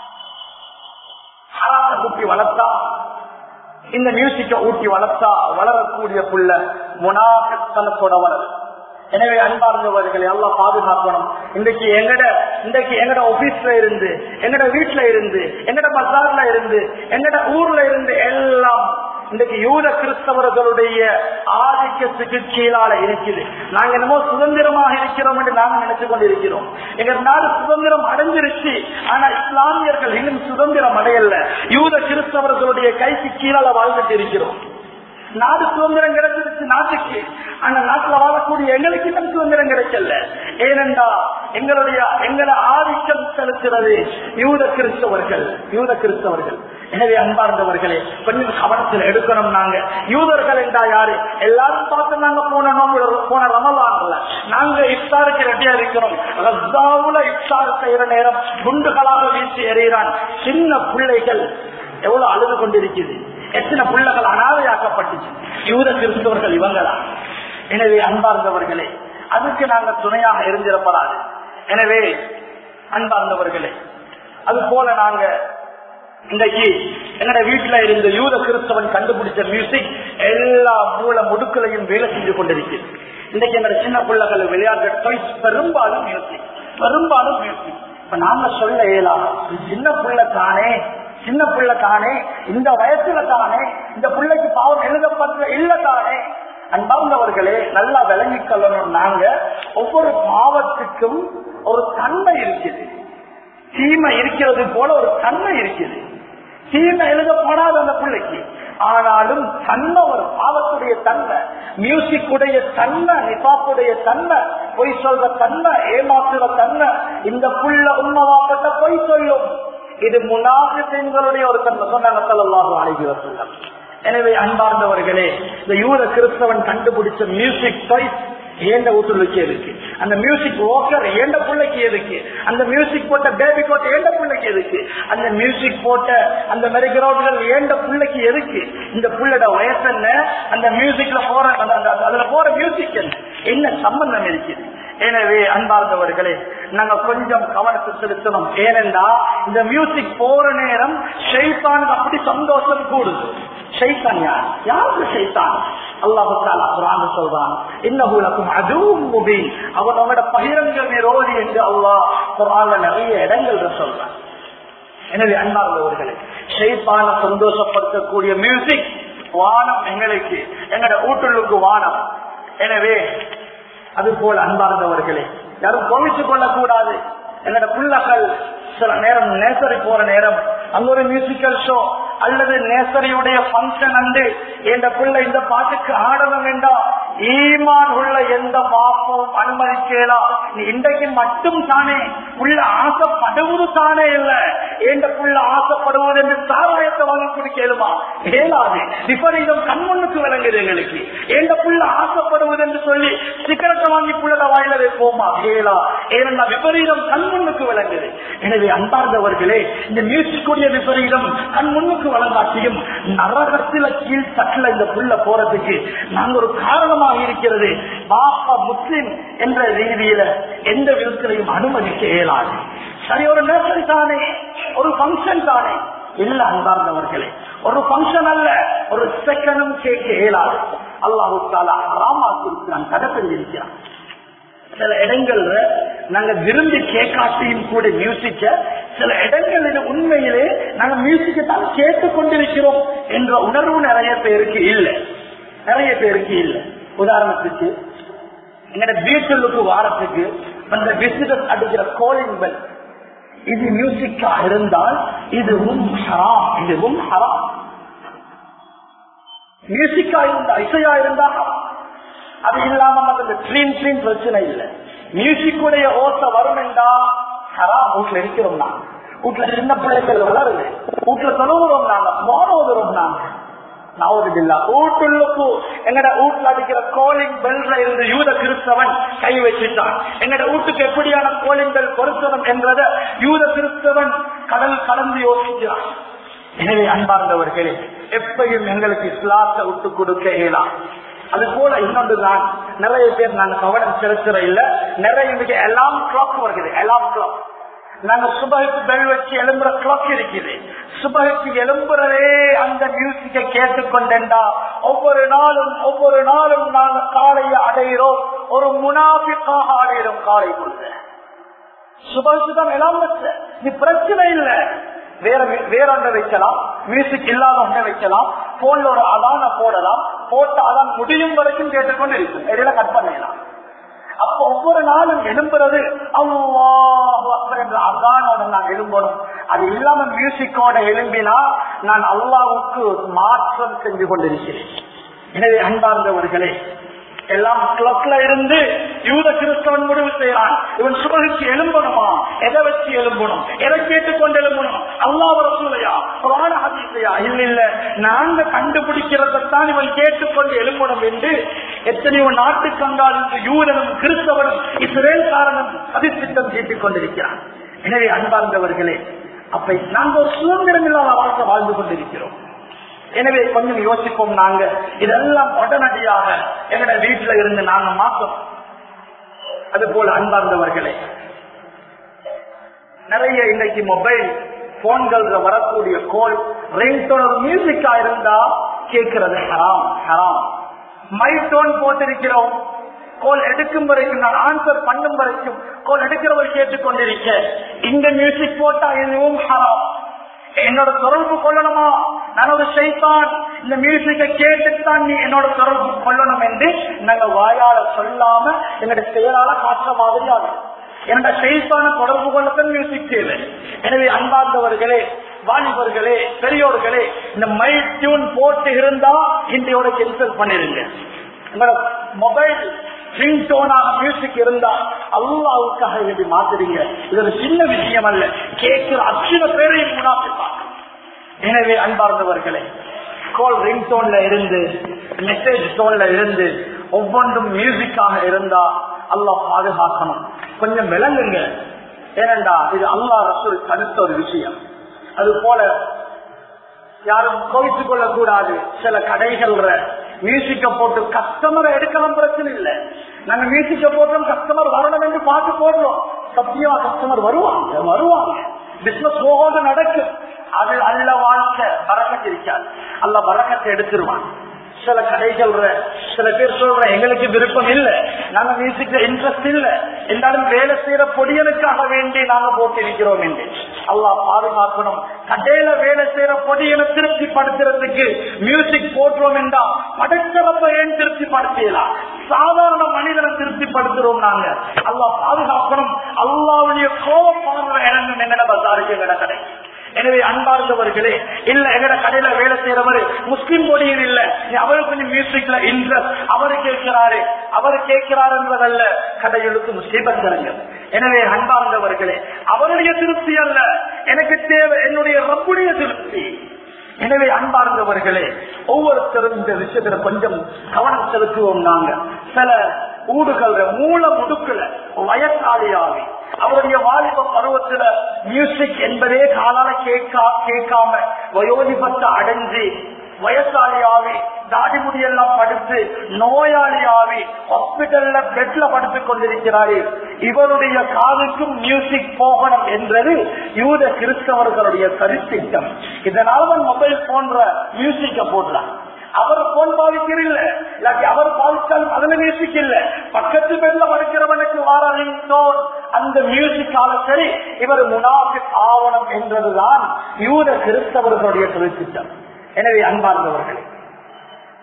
ஹராம கூட்டி வளர்த்தா இந்த மியூசிக்கை ஊட்டி வளர்த்தா வளரக்கூடிய புள்ள முனாஃபித்தனத்தோட வளரு எனவே அன்பார்ந்தவர்களை எல்லாம் பாதுகாக்கணும் இன்றைக்கு எங்கட இன்றைக்கு எங்கட ஆபீஸ்ல இருந்து எங்கட வீட்டுல இருந்து எங்கட பசார்ல இருந்து எங்கட ஊர்ல இருந்து எல்லாம் இன்றைக்கு யூத கிறிஸ்தவர்களுடைய ஆதிக்கத்துக்கு கீழால இருக்குது நாங்க என்னமோ சுதந்திரமாக இருக்கிறோம் என்று நாங்க நினைச்சு கொண்டிருக்கிறோம் எங்க நாடு சுதந்திரம் அடைஞ்சிருச்சு ஆனா இஸ்லாமியர்கள் இன்னும் சுதந்திரம் அடையல யூத கிறிஸ்தவர்களுடைய கைக்கு கீழால வாழ்ந்துட்டு இருக்கிறோம் நாடு சுதந்திரம் கிடைச்சிருச்சு நாட்டுக்கு அந்த நாட்டுல வாழக்கூடிய எங்களுக்கு இன்னும் சுதந்திரம் கிடைக்கல ஏனென்றா எங்களுடைய எங்களை ஆதிக்கம் செலுத்துறது யூத கிறிஸ்தவர்கள் யூத கிறிஸ்தவர்கள் எனவே அன்பார்ந்தவர்களே கொஞ்சம் கவனத்தில் எடுக்கணும் நாங்க யூதர்கள் என்றா யாரு எல்லாரும் பார்த்து நாங்க போன நோம்புல போன ரமலான்ல நாங்க இஃப்தாருக்கு ரெடியா இருக்கிறோம் ரஸ்தாவுல இஃப்தார் செய்யற நேரம் குண்டுகளாக வீசி எறிகிறான் சின்ன பிள்ளைகள் எவ்வளவு அழுது கொண்டிருக்குது எத்தனை பிள்ளைகள் அனாதையாக்கப்பட்டுச்சு யூத கிறிஸ்தவர்கள் இவங்களா எனவே அன்பார்ந்தவர்களே அதுக்கு நாங்க துணையாக இருந்திருப்படாது எனவே அன்பார்ந்தவர்களே அது போல நாங்க இன்றைக்கு என்னோட வீட்டுல இருந்த யூத கிறிஸ்தவன் கண்டுபிடிச்ச மியூசிக் எல்லா மூல முடுக்களையும் வேலை செஞ்சு கொண்டிருக்கிறது இன்றைக்கு என்னோட சின்ன பிள்ளைகள் விளையாடுற டாய்ஸ் பெரும்பாலும் மியூசிக் பெரும்பாலும் மியூசிக் இப்ப நாம சொல்ல இயலாம் சின்ன பிள்ளை தானே சின்ன பிள்ளை தானே இந்த வயசுல தானே இந்த பிள்ளைக்கு பாவம் எழுதப்பட்ட இல்ல தானே அன்பார்ந்தவர்களே நல்லா விளங்கிக் கொள்ளணும் நாங்க ஒவ்வொரு பாவத்துக்கும் ஒரு தன்மை இருக்குது தீமை இருக்கிறது போல ஒரு தன்மை இருக்குது தீமை எழுதப்படாத அந்த பிள்ளைக்கு ஆனாலும் தன்மை ஒரு பாவத்துடைய தன்மை மியூசிக் உடைய தன்மை நிபாப்புடைய தன்மை பொய் சொல்ற தன்மை ஏமாத்துற தன்மை இந்த புள்ள உண்மவாப்பட்ட பொய் சொல்லும் இது முனாபிகளுடைய ஒரு தன்மை சொன்னாங்க சொல்லலாம் அழைகிற சொல்லம் எனவே அன்பார்ந்தவர்களே இந்த யூத கிறிஸ்தவன் கண்டுபிடிச்ச மியூசிக் டாய்ஸ் ஏண்ட ஊட்டுலுக்கு எதுக்கு அந்த மியூசிக் ஓக்கர் ஏண்ட பிள்ளைக்கு எதுக்கு அந்த மியூசிக் போட்ட பேபி கோட் ஏண்ட பிள்ளைக்கு எதுக்கு அந்த மியூசிக் போட்ட அந்த மெரிகிரவுண்டுகள் ஏண்ட பிள்ளைக்கு எதுக்கு இந்த புள்ளோட வயசு என்ன அந்த மியூசிக்ல போற அந்த- அந்த- அதுல போற மியூசிக் என்ன என்ன சம்பந்தம் இருக்குது எனவே அன்பார்ந்தவர்களே நாங்க கொஞ்சம் கவனத்தை செலுத்தணும் ஏனென்றா இந்த மியூசிக் போற நேரம் ஷெய்தானுக்கு அப்படி சந்தோஷம் கூடுது ஷைத்தான் யார் யாருக்கு ஷைத்தான் அல்லாஹு தாலா குரான் சொல்றான் இன்னகுலக்கும் அதுவும் முபீன் அவன் அவனோட பகிரங்க விரோதி என்று அல்லாஹ் குரான்ல நிறைய இடங்கள்ல சொல்றான் எனவே அன்பார்ந்தவர்களே ஷைத்தான சந்தோஷப்படுத்தக்கூடிய மியூசிக் வானம் எங்களுக்கு எங்களோட ஊட்டுள்ளுக்கு வானம் எனவே அது போல அன்பார்ந்தவர்களே யாரும் கோவிச்சுக் கொள்ளக்கூடாது என்னோட பிள்ளைகள் சில நேரம் நேசரி போற நேரம் அங்க ஒரு மியூசிக்கல் ஷோ அல்லது நேசரியுடைய பங்கன் அன்று என்ற பிள்ளை இந்த பாட்டுக்கு ஆடணும் என்றா ஈமான் உள்ள எந்த பாப்பமும் அனுமதிக்கலாம் நீ இன்றைக்கு மட்டும் தானே உள்ள ஆசைப்படுவது தானே இல்ல என்ற புள்ள ஆசைப்படுவது என்று சாராயத்தை வாங்கி குடிக்கலுமா ஏலாது விபரீதம் கண்முன்னுக்கு விளங்குது எங்களுக்கு எந்த புள்ள ஆசைப்படுவது என்று சொல்லி சிகரெட்டை வாங்கி புள்ளத வாயில வைப்போமா ஏலா ஏனென்றா விபரீதம் கண்முன்னுக்கு விளங்குது எனவே அன்பார்ந்தவர்களே இந்த மியூசிக்குடைய விபரீதம் கண்முன்னுக்கு வழங்காட்டியும் நரகத்தில கீழ் தட்டுல இந்த புள்ள போறதுக்கு நாங்க ஒரு காரணமாக இருக்கிறது பாப்பா முஸ்லிம் என்ற ரீதியில எந்த விதத்திலையும் அனுமதிக்க இயலாது சரி ஒரு நேசரி தானே ஒரு பங்கன் தானே இல்ல அன்பார்ந்தவர்களே ஒரு பங்கன் அல்ல ஒரு செகண்டும் கேட்க இயலாது அல்லாஹு தாலா ராமாக்கிருக்கிறான் தடை செஞ்சிருக்கிறான் சில இடங்கள்ல நாங்க விரும்பி கேட்காட்டியும் கூட மியூசிக்க சில இடங்களில் உண்மையிலே நாங்க மியூசிக்கை தான் கேட்டுக் கொண்டிருக்கிறோம் என்ற உணர்வு நிறைய பேருக்கு இல்லை நிறைய பேருக்கு இல்லை உதாரணத்துக்கு எங்கட வீட்டுக்கு வாரத்துக்கு அந்த விசிட்டர் அடிக்கிற கோலிங் பெல் இது மியூசிக்கா இருந்தால் இதுவும் ஹராம் இதுவும் ஹராம் மியூசிக்கா இருந்தா இசையா இருந்தா அது இல்லாம அந்த ட்ரீம் ட்ரீம் பிரச்சனை இல்லை மியூசிக்குடைய ஓசை வரும் என்றா ஹராம் வீட்டுல இருக்கிறோம் நாங்க வீட்டுல சின்ன பிள்ளைகள் வளருது வீட்டுல தொழுகிறோம் நாங்க மோனோதுறோம் நாங்க நாவதுல்லா வீட்டுள்ளுக்கு எங்கட வீட்டுல அடிக்கிற கோலிங் பெல்ல இருந்து யூத கிறிஸ்தவன் கை வச்சுட்டான் எங்கட வீட்டுக்கு எப்படியான கோலிங் பெல் பொருத்தவன் என்றத யூத கிறிஸ்தவன் கடல் கலந்து யோசிக்கிறான் எனவே அன்பார்ந்தவர்களே எப்பையும் எங்களுக்கு இஸ்லாத்தை விட்டு கொடுக்க இயலாம் அது போல இன்னொன்றுதான் நிறைய பேர் நாங்க கவனம் செலுத்துற இல்ல நிறைய இன்னைக்கு எல்லாம் கிளாக் வருகிறது எல்லாம் கிளாக் நாங்க சுபகுக்கு பெல் வச்சு எழும்புற கிளாக் இருக்குது சுபகுக்கு எழும்புறதே அந்த மியூசிக்கை கேட்டுக்கொண்டா ஒவ்வொரு நாளும் ஒவ்வொரு நாளும் நாங்க காலையை அடைகிறோம் ஒரு முனாபிக்காக அடைகிறோம் காலை பொழுது சுபகுக்கு தான் எல்லாம் வச்ச இது பிரச்சனை இல்லை வேற வேற ஒன்றை வைக்கலாம் மியூசிக் இல்லாத ஒன்றை வைக்கலாம் போன்ல ஒரு அதான போடலாம் போட்டு அதான் முடியும் வரைக்கும் கேட்டுக்கொண்டு இருக்கும் இடையில கட் பண்ணலாம் அப்ப ஒவ்வொரு நாளும் எழும்புறது அல்லாஹ் என்ற அதானோட நான் எழும்பணும் அது இல்லாம மியூசிக்கோட எழும்பினா நான் அல்லாவுக்கு மாற்றம் செஞ்சு கொண்டிருக்கிறேன் எனவே அன்பார்ந்தவர்களே எல்லாம் கிளப்ல இருந்து யூத கிறிஸ்தவன் முடிவு செய்யறான் இவன் சுபகிச்சு எழும்பணுமா எதை வச்சு எழும்பணும் எதை கேட்டுக்கொண்டு எழும்பணும் அல்லாஹ் ரசூலையா புராண ஹதீஸையா இல்ல இல்ல நாங்க கண்டுபிடிக்கிறதான் இவன் கேட்டுக்கொண்டு எழும்பணும் என்று எத்தனையோ நாட்டுக்கங்கால் இன்று யூதனும் கிறிஸ்தவனும் இஸ்ரேல் காரணம் அதிர்த்திட்டம் கேட்டுக் கொண்டிருக்கிறான் எனவே அன்பார்ந்தவர்களே அப்ப நாங்க ஒரு சுதந்திரம் இல்லாத வாழ்க்கை வாழ்ந்து கொண்டிருக்கிறோம் எனவே கொஞ்சம் யோசிப்போம் நாங்க இதெல்லாம் உடனடியாக எங்கட வீட்டுல இருந்து நாங்க மாற்றோம் அது போல அன்பார்ந்தவர்களே நிறைய இன்னைக்கு மொபைல் போன்கள்ல வரக்கூடிய கோல் ரிங்டோன் மியூசிக்கா இருந்தா கேட்கிறது ஹராம் ஹராம் மைட்டோன் போட்டிருக்கிறோம் கோல் எடுக்கும் வரைக்கும் நான் ஆன்சர் பண்ணும் வரைக்கும் கோல் எடுக்கிறவர் கேட்டுக்கொண்டிருக்க இந்த மியூசிக் போட்டா இதுவும் ஹராம் என்னோட தொடர்பு கொள்ளணுமா நான் ஒரு சைத்தான் இந்த மியூசிக்கை கேட்டுத்தான் நீ என்னோட தொடர்பு கொள்ளணும் என்று நாங்க வாயால சொல்லாம என்னோட செயலால காற்ற மாதிரி ஆகும் என்னோட சைத்தான தொடர்பு கொள்ளத்தான் மியூசிக் தேவை எனவே அன்பார்ந்தவர்களே வாலிபர்களே பெரியோர்களே இந்த மை டியூன் போட்டு இருந்தா இன்றையோட கேன்சல் பண்ணிருங்க உங்களோட மொபைல் ரிங்டோனாக மியூசிக் இருந்தா அல்லாவுக்காக வேண்டி மாத்துறீங்க இது ஒரு சின்ன விஷயம் அல்ல கேட்கிற அத்தனை பேரையும் முன்னாப்பிப்பாங்க எனவே அன்பார்ந்தவர்களே கால் ரிங் டோன்ல இருந்து மெசேஜ் டோன்ல இருந்து ஒவ்வொன்றும் மியூசிக்காக இருந்தா அல்லாஹ் பாதுகாக்கணும் கொஞ்சம் விளங்குங்க ஏனண்டா இது அல்லாஹ் ரசூல் தடுத்த ஒரு விஷயம் அது போல யாரும் கோவித்துக் கொள்ளக்கூடாது சில கடைகள்ல மியூசிக்க போட்டு கஸ்டமரை எடுக்கலாம் பிரச்சனை இல்லை நாங்க மியூசிக்க போட்டோம் கஸ்டமர் வரணும் என்று பார்த்து போடுறோம் சத்தியமா கஸ்டமர் வருவாங்க வருவாங்க பிசினஸ் போகாத நடக்கும் அது அல்ல வாழ்க்கை பறக்கத்து இருக்காது அல்ல பறக்கத்தை எடுத்துருவான் சில கடைகள் சில பேர் சொல்ற எங்களுக்கு விருப்பம் இல்ல நாங்க மியூசிக்ல இன்ட்ரெஸ்ட் இல்ல எல்லாரும் வேலை செய்யற பொடியனுக்காக வேண்டி நாங்க போட்டிருக்கிறோம் என்று அல்லாஹ் பாதுகாக்கணும் கடையில வேலை செய்யற பொடியனை திருப்தி படுத்துறதுக்கு மியூசிக் போட்டுறோம் என்றா படைச்சவப்ப ஏன் திருப்தி படுத்தலாம் சாதாரண மனிதனை திருப்தி படுத்துறோம் நாங்க அல்லாஹ் பாதுகாக்கணும் அல்லாவுடைய கோபமான இறங்கும் என்னென்ன பசாருக்கு எங்கட கடை எனவே அன்பார்ந்தவர்களே இல்ல எங்கட கடையில வேலை செய்யறவரு முஸ்லிம் பொடியில் இல்ல அவருக்கு கொஞ்சம் மியூசிக்ல இன்ட்ரெஸ்ட் அவரு கேட்கிறாரு அவரு கேட்கிறார் என்பதல்ல கடைகளுக்கு முஸ்லீபத்தரங்கள் எனவே அன்பார்ந்தவர்களே அவருடைய திருப்தி அல்ல எனக்கு தேவை என்னுடைய ரப்புடைய திருப்தி எனவே அன்பார்ந்தவர்களே ஒவ்வொருத்தரும் இந்த விஷயத்துல கொஞ்சம் கவனம் செலுத்துவோம் நாங்க சில ஊடுகள் மூல முடுக்கல வயசாளியாவி அவருடைய வாலிப பருவத்துல மியூசிக் என்பதே காலால கேட்கா கேட்காம வயோதிபத்தை அடைஞ்சு வயசாளியாவி தாடி முடியெல்லாம் படுத்து நோயாளியாவி ஹாஸ்பிட்டல்ல பெட்ல படுத்துக் கொண்டிருக்கிறாரு இவருடைய காதுக்கும் மியூசிக் போகணும் என்றது யூத கிறிஸ்தவர்களுடைய கருத்திட்டம் இதனால மொபைல் போன்ற மியூசிக்க போடுறான் அவர் போன் பாதிக்கிறீங்க இல்லாட்டி அவர் பாதிச்சாலும் அதுல மியூசிக் இல்ல பக்கத்து பேர்ல படுக்கிறவனுக்கு வாரத்தோன் அந்த மியூசிக்கால சரி இவர் முனாஃபிக் ஆவணம் என்றதுதான் யூத கிறிஸ்தவர்களுடைய தொழிற்சிட்டம் எனவே அன்பார்ந்தவர்களே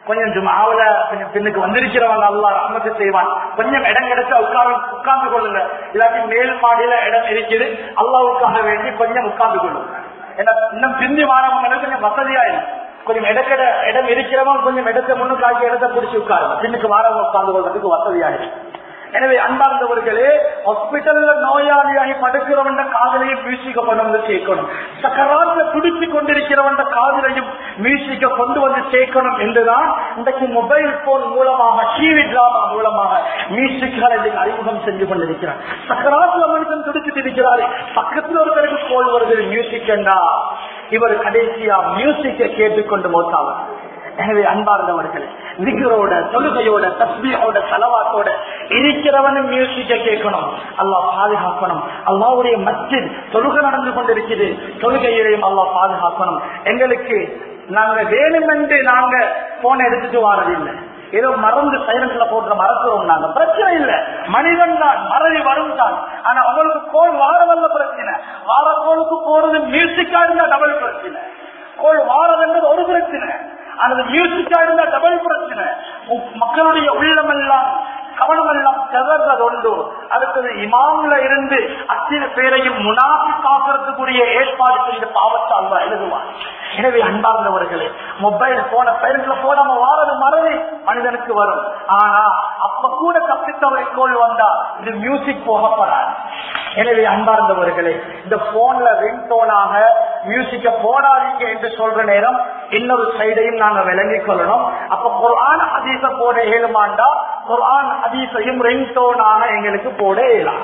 கொஞ்சம் ஜுமாவுல கொஞ்சம் பின்னுக்கு வந்திருக்கிறவங்க அல்லா ரஹமத்து செய்வான் கொஞ்சம் இடம் கிடைச்சா உட்கார்ந்து உட்கார்ந்து கொள்ளுங்க இல்லாட்டி மேல் மாடியில இடம் இருக்குது அல்லாவுக்காக வேண்டி கொஞ்சம் உட்கார்ந்து கொள்ளுங்க ஏன்னா இன்னும் பிந்தி மாணவங்களுக்கு கொஞ்சம் வசதியா இருக்கும் கொஞ்சம் இடக்கிட இடம் இருக்கிறவங்க கொஞ்சம் இடத்தை முன்னுக்காக்கி இடத்தை பிடிச்சி உட்காருங்க பின்னுக்கு வாரவங்க உட்கார்ந்து கொள்றதுக்கு வசதியா இருக்கும் எனவே அன்பார்ந்தவர்களே ஹாஸ்பிட்டல்ல நோயாளியாகி படுக்கிறவன் காதலையும் மியூசிக்க கொண்டு வந்து சேர்க்கணும் சக்கராத்துல துடிச்சு கொண்டிருக்கிறவன் காதலையும் மியூசிக்க கொண்டு வந்து சேர்க்கணும் என்றுதான் இன்றைக்கு மொபைல் போன் மூலமாக டிவி டிராமா மூலமாக மியூசிக்களை இன்னைக்கு அறிமுகம் செஞ்சு கொண்டிருக்கிறார் சக்கராத்துல மனுஷன் துடிச்சிட்டு இருக்கிறாரு பக்கத்துல ஒருத்தருக்கு கோல் வருது மியூசிக் என்றா இவர் கடைசியா மியூசிக்கை கேட்டுக்கொண்டு மோத்தாவர் எனவே அன்பார்ந்தவர்களே விகரோட தொழுகையோட தஸ்மியோட செலவாத்தோட இருக்கிறவனும் மியூசிக்க கேட்கணும் அல்லாஹ் பாதுகாக்கணும் அல்லாவுடைய மஸ்ஜித் தொழுகை நடந்து கொண்டிருக்குது தொழுகையிலையும் அல்லாஹ் பாதுகாக்கணும் எங்களுக்கு நாங்க வேணுமென்று நாங்க போன எடுத்துட்டு வாரதில்லை ஏதோ மறந்து சைலண்ட்ல போட்டு மறக்கிறோம் நாங்க பிரச்சனை இல்ல மனிதன் தான் மறதி வரும் தான் ஆனா அவங்களுக்கு கோல் வாரவல்ல பிரச்சனை வார கோளுக்கு போறது மியூசிக்கா இருந்தா டபுள் பிரச்சனை கோல் வாரதுன்றது ஒரு பிரச்சனை அல்லது மியூசிக்கா இருந்தா டபுள் பிரச்சனை மக்களுடைய உள்ளம் எல்லாம் கவனம் எல்லாம் செதறது உண்டு அடுத்தது இமாம்ல இருந்து அத்தனை பேரையும் முனாஃபி காக்கிறதுக்குரிய ஏற்பாடு செய்த பாவத்தை அல்லா எழுதுவார் எனவே அன்பார்ந்தவர்களே மொபைல் போன பேருக்குள்ள போடாம வாரது மறதி மனிதனுக்கு வரும் ஆனா அப்ப கூட தப்பித்தவரை கோல் வந்தா இது மியூசிக் போகப்படாது எனவே அன்பார்ந்தவர்களே இந்த போன்ல ரிங்டோனாக மியூசிக்க போடாதீங்க என்று சொல்ற நேரம் இன்னொரு சைடையும் நாங்க விளங்கிக் கொள்ளணும் அப்ப குரான் அதீச போட ஏழுமாண்டா குரான் அதீசையும் ரிங்டோனாக எங்களுக்கு போட இயலாம்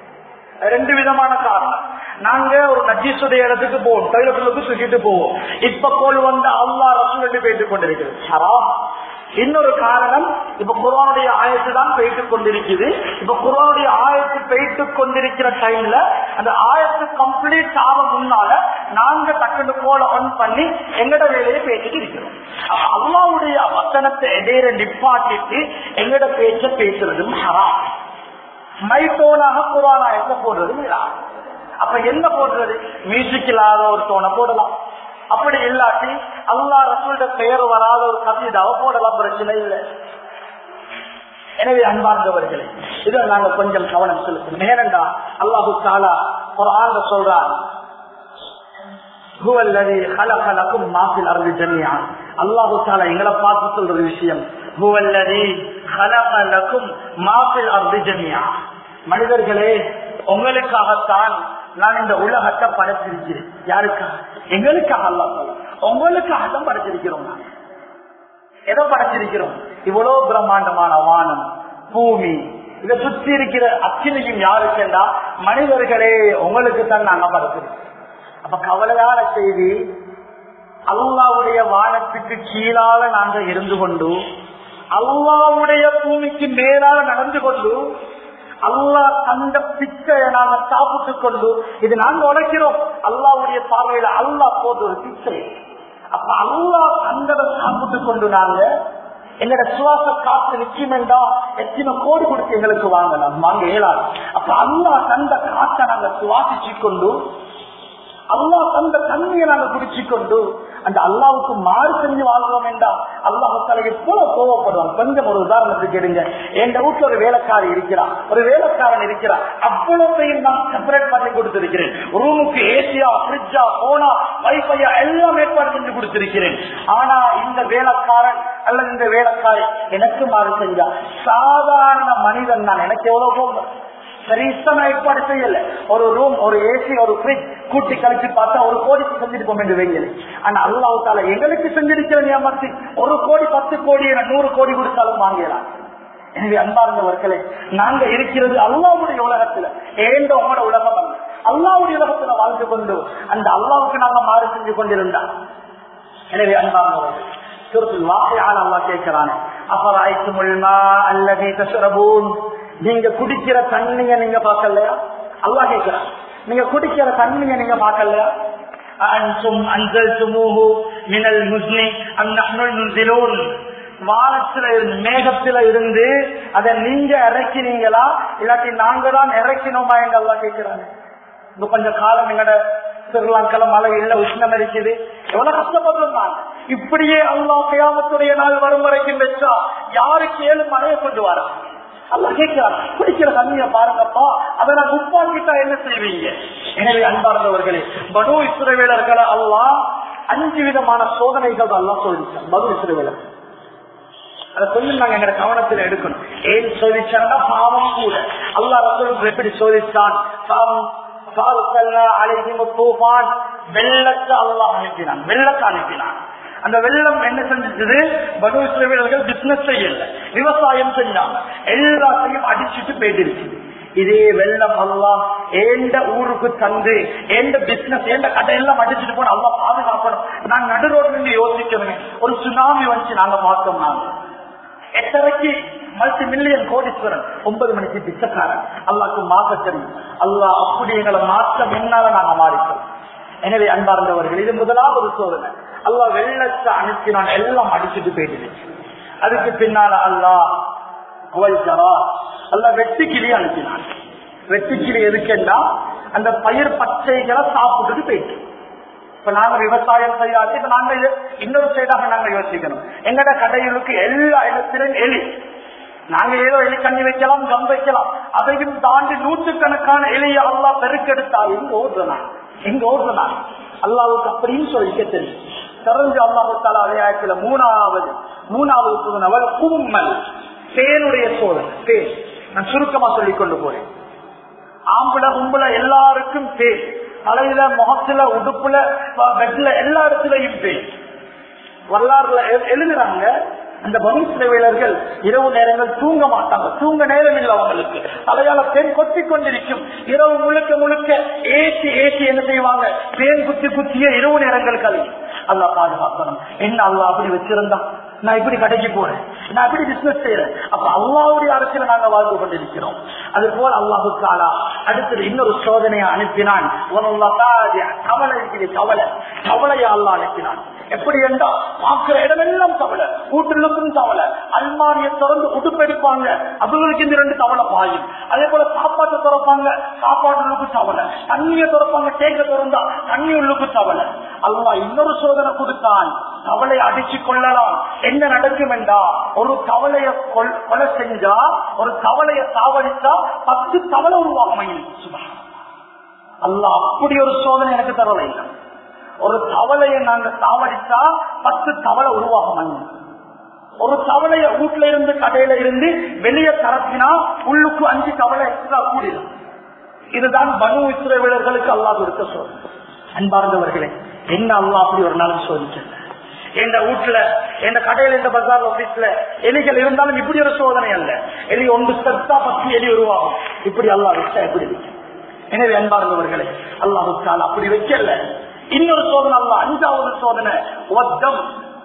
ரெண்டு விதமான காரணம் நாங்க ஒரு நஜீசுடைய இடத்துக்கு போவோம் தைலத்துக்கு சுற்றிட்டு போவோம் இப்ப கோல் வந்து அல்லா ரசூல் என்று பேசிக் கொண்டிருக்கிறது ஹராம் இன்னொரு காரணம் இப்ப குரானுடைய ஆயத்து தான் போயிட்டு கொண்டிருக்குது இப்ப குரானுடைய ஆயத்து போயிட்டு கொண்டிருக்கிற டைம்ல அந்த ஆயத்து கம்ப்ளீட் ஆக முன்னால நாங்க டக்குனு கோல ஆன் பண்ணி எங்கட வேலையை பேசிட்டு இருக்கிறோம் அல்லாவுடைய வசனத்தை இடையில நிப்பாட்டிட்டு எங்கட பேச்ச பேசுறதும் ஹராம் மைட்டோனாக குரான் ஆயத்தை போடுறதும் இல்லா அப்ப என்ன போடுறது மியூசிக் இல்லாத ஒரு டோனை போடலாம் அப்படி இல்லாட்டி அல்லா ரசூல்ட பெயர் வராத ஒரு கவிதாவை போடலாம் பிரச்சனை இல்லை எனவே அன்பார்ந்தவர்களே இதை நாங்க கொஞ்சம் கவனம் செலுத்தணும் ஏனென்றா அல்லாஹு தாலா ஒரு ஆண்ட சொல்றார் அல்லாஹு தாலா எங்களை பார்த்து சொல்ற விஷயம் மனிதர்களே உங்களுக்காகத்தான் நான் இந்த உலகத்தை படைச்சிருக்கிறேன் யாருக்காக எங்களுக்காக அல்ல உங்களுக்காக தான் படைச்சிருக்கிறோம் நான் எதை படைச்சிருக்கிறோம் இவ்வளவு பிரம்மாண்டமான வானம் பூமி இதை சுத்தி இருக்கிற அச்சினையும் யாருக்குண்டா மனிதர்களே உங்களுக்கு தான் நாங்க படைச்சிருக்கோம் அப்ப கவலையான செய்தி அல்லாவுடைய வானத்துக்கு கீழால நாங்க இருந்து கொண்டு அல்லாவுடைய பூமிக்கு மேலால நடந்து கொண்டு அல்லா தந்த பிச்சையை நாங்க சாப்பிட்டு கொண்டு இது நாங்க உழைக்கிறோம் அல்லாவுடைய பார்வையில அல்லா போது ஒரு பிச்சை அப்ப அல்லா தந்ததை சாப்பிட்டு கொண்டு நாங்க எங்கட சுவாச காத்து நிச்சயமெண்டா எத்தனை கோடி கொடுத்து எங்களுக்கு வாங்கலாம் வாங்க இயலாது அப்ப அல்லா தந்த காற்றை நாங்க சுவாசிச்சு கொண்டு அல்லா தந்த தண்ணியை நாங்க குடிச்சு கொண்டு அந்த அல்லாவுக்கு மாறு செஞ்சு வாழ்றோம் என்றா அல்லாஹால எவ்வளவு கோவப்படுவான் கொஞ்சம் ஒரு உதாரணத்துக்கு எடுங்க என் வீட்டுல ஒரு வேலைக்காரி இருக்கிறான் ஒரு வேலைக்காரன் இருக்கிறான் அவ்வளவையும் நான் செப்பரேட் பண்ணி கொடுத்திருக்கிறேன் ரூமுக்கு ஏசியா பிரிட்ஜா போனா வைஃபையா எல்லாம் ஏற்பாடு செஞ்சு கொடுத்திருக்கிறேன் ஆனா இந்த வேலைக்காரன் அல்லது இந்த வேலைக்காரி எனக்கு மாறு செஞ்சா சாதாரண மனிதன் நான் எனக்கு எவ்வளவு போகும் சரிசா நான் ஏற்பாடு செய்யல ஒரு ரூம் ஒரு ஏசி ஒரு ஃப்ரிட்ஜ் கூட்டி கழிச்சு பார்த்தா ஒரு கோடிக்கு செஞ்சிருப்போம் என்று வைங்களே ஆனா அல்லாவுத்தால எங்களுக்கு செஞ்சிருக்கிற நியமத்தி ஒரு கோடி பத்து கோடி என நூறு கோடி கொடுத்தாலும் வாங்கலாம் எனவே அன்பார்ந்தவர்களே நாங்க இருக்கிறது அல்லாவுடைய உலகத்துல ஏந்த உங்களோட உலகம் அல்ல அல்லாவுடைய உலகத்துல வாழ்ந்து கொண்டு அந்த அல்லாவுக்கு நாங்க மாறு செஞ்சு கொண்டிருந்தா எனவே அன்பார்ந்தவர்கள் சுருத்தில் வாக்கையான அல்லா கேட்கிறானே அப்பராய்க்கு முல்மா அல்லது தசுரபூன் நீங்க குடிக்கிற தண்ணிய நீங்க பார்க்கலையா அல்லா கேட்கிறான் நீங்க குடிக்கிற தண்ணிய நீங்க பார்க்கலையா அன்சும் அஞ்சல் சுமூஹு மினல் முஸ்னி அந்நுல் முன்சிலூன் வானத்துல மேகத்துல இருந்து அதை நீங்க இறக்கினீங்களா இல்லாட்டி நாங்க தான் இறக்கினோமா எங்க அல்லா கேட்கிறாங்க இந்த கொஞ்சம் காலம் எங்கட ஸ்ரீலங்கால மழை இல்ல உஷ்ணம் இருக்குது எவ்வளவு கஷ்டப்படுறோம் நான் இப்படியே அல்லா கியாமத்துடைய நாள் வரும் வரைக்கும் வச்சா யாருக்கு ஏழு மழையை கொண்டு வர அல்ல கேட்கிறார் குடிக்கிற தண்ணிய பாருங்கப்பா அதை நான் உப்பாக்கிட்டா என்ன செய்வீங்க எனவே அன்பார்ந்தவர்களே பனு இஸ்ரவேலர்களை அல்லா அஞ்சு விதமான சோதனைகள் எல்லாம் சொல்லிட்டான் பனு இஸ்ரவேலர் அதை சொல்லி நாங்க எங்க கவனத்தில் எடுக்கணும் ஏன் சோதிச்சாங்கன்னா பாவம் கூட அல்லா ரசூல் எப்படி சோதித்தான் வெள்ளத்தை அல்லாஹ் அனுப்பினான் வெள்ளத்தை அனுப்பினான் அந்த வெள்ளம் என்ன செஞ்சது பனு இஸ்ரவேலர்கள் பிசினஸ் செய்யல விவசாயம் செஞ்சாங்க எல்லாத்தையும் அடிச்சுட்டு போயிட்டு இதே வெள்ளம் அல்லாம் ஏண்ட ஊருக்கு தந்து ஏண்ட பிசினஸ் ஏண்ட கடையெல்லாம் அடிச்சுட்டு போன அல்லா பாதுகாக்கணும் நாங்க நடு ரோட்ல இருந்து யோசிக்கணுமே ஒரு சுனாமி வந்து நாங்க பார்த்தோம் நாங்க எட்டரைக்கு மல்டி மில்லியன் கோடீஸ்வரன் ஒன்பது மணிக்கு பிச்சைக்காரன் அல்லாக்கு மாற்ற தெரியும் அல்லா அப்படி எங்களை மாற்ற முன்னால நாங்க மாறிட்டோம் எனவே அன்பார்ந்தவர்கள் இது முதலாவது சோதனை அல்லா வெள்ளத்தை அனுப்பினான் எல்லாம் அடிச்சுட்டு போயிட்டு அதுக்கு பின்னால அல்லா அல்ல வெட்டுக்கிளி அனுப்பினான் வெட்டுக்கிளி எதுக்குன்னா அந்த பயிர் பச்சைகளை சாப்பிட்டுட்டு போயிட்டு இப்ப நாங்க விவசாயம் செய்யாது இப்ப நாங்க இன்னொரு சைடாக நாங்க யோசிக்கணும் எங்கட கடைகளுக்கு எல்லா இடத்திலும் எலி நாங்க ஏதோ எலி கண்ணி வைக்கலாம் கம் வைக்கலாம் அதையும் தாண்டி நூற்றுக்கணக்கான எலியை அல்லா பெருக்கெடுத்தா எங்க ஓடுறான் எங்க ஓடுறான் அல்லாவுக்கு அப்படின்னு சொல்லிக்க தெரியும் தெரிஞ்சு அல்லாஹு தாலா அலையாயத்துல மூணாவது மூணாவது சோதனவள் கும்மல் தேனுடைய சோதனை தேன் நான் சுருக்கமா சொல்லிக் கொண்டு போறேன் ஆம்பளை கும்பல எல்லாருக்கும் தேன் தலையில முகத்துல உடுப்புல பெட்ல எல்லா இடத்துலயும் தேன் வரலாறுல எழுதுறாங்க அந்த பகுசிலவியலர்கள் இரவு நேரங்கள் தூங்க மாட்டாங்க தூங்க நேரம் இல்லை அவங்களுக்கு தலையால தேன் கொத்தி கொண்டிருக்கும் இரவு முழுக்க முழுக்க ஏசி ஏசி என்ன செய்வாங்க தேன் குத்தி குத்திய இரவு நேரங்கள் கழியும் அல்லா பாதுகாக்கணும் என்ன அல்லா அப்படி வச்சிருந்தா நான் இப்படி கடைக்கு போறேன் நான் இப்படி பிசினஸ் செய்யறேன் அப்ப அல்லாவுடைய அரசியல நாங்க வாழ்ந்து கொண்டிருக்கிறோம் அது போல அல்லாஹு தாலா அடுத்தது இன்னொரு சோதனையை அனுப்பினான் கவலை இருக்குது கவலை கவலையை அல்லா அனுப்பினான் எப்படி என்றா பார்க்கிற இடமெல்லாம் தவளை கூட்டுக்கும் தவளை அல்மாரியை திறந்து உடுப்பெடுப்பாங்க அதுகளுக்கு இந்த ரெண்டு தவளை பாயும் அதே போல சாப்பாட்டை திறப்பாங்க சாப்பாட்டுக்கு தவளை தண்ணியை திறப்பாங்க தேக்க திறந்தா தண்ணி உள்ளுக்கு தவளை அல்லா இன்னொரு சோதனை கொடுத்தான் தவளை அடிச்சு கொள்ளலாம் என்ன நடக்கும் என்றா ஒரு தவளைய கொலை செஞ்சா ஒரு தவளைய சாவடித்தா பத்து தவளை உருவாகும் சுபா அல்ல அப்படி ஒரு சோதனை எனக்கு தரலை ஒரு தவளையை நாங்க சாவடித்தா பத்து தவளை உருவாகும் ஒரு தவளைய வீட்டுல இருந்து கடையில இருந்து வெளியே தரப்பினா உள்ளுக்கு அஞ்சு தவளை எக்ஸ்ட்ரா கூடிடும் இதுதான் பனு இஸ்ரேவியர்களுக்கு அல்லா கொடுத்த சோதனை அன்பார்ந்தவர்களே என்ன அல்லா அப்படி ஒரு நாள் சோதிச்சது எந்த வீட்டுல எந்த கடையில இந்த பஜார் ஆபீஸ்ல எலிகள் இருந்தாலும் இப்படி ஒரு சோதனை அல்ல எலி ஒன்று சத்தா பத்து எலி உருவாகும் இப்படி அல்லா வச்சா எப்படி இருக்கு எனவே அன்பார்ந்தவர்களே அல்லாஹுக்கால் அப்படி வைக்கல இன்னொரு சோதனை அல்ல அஞ்சாவது சோதனை ஒத்தம்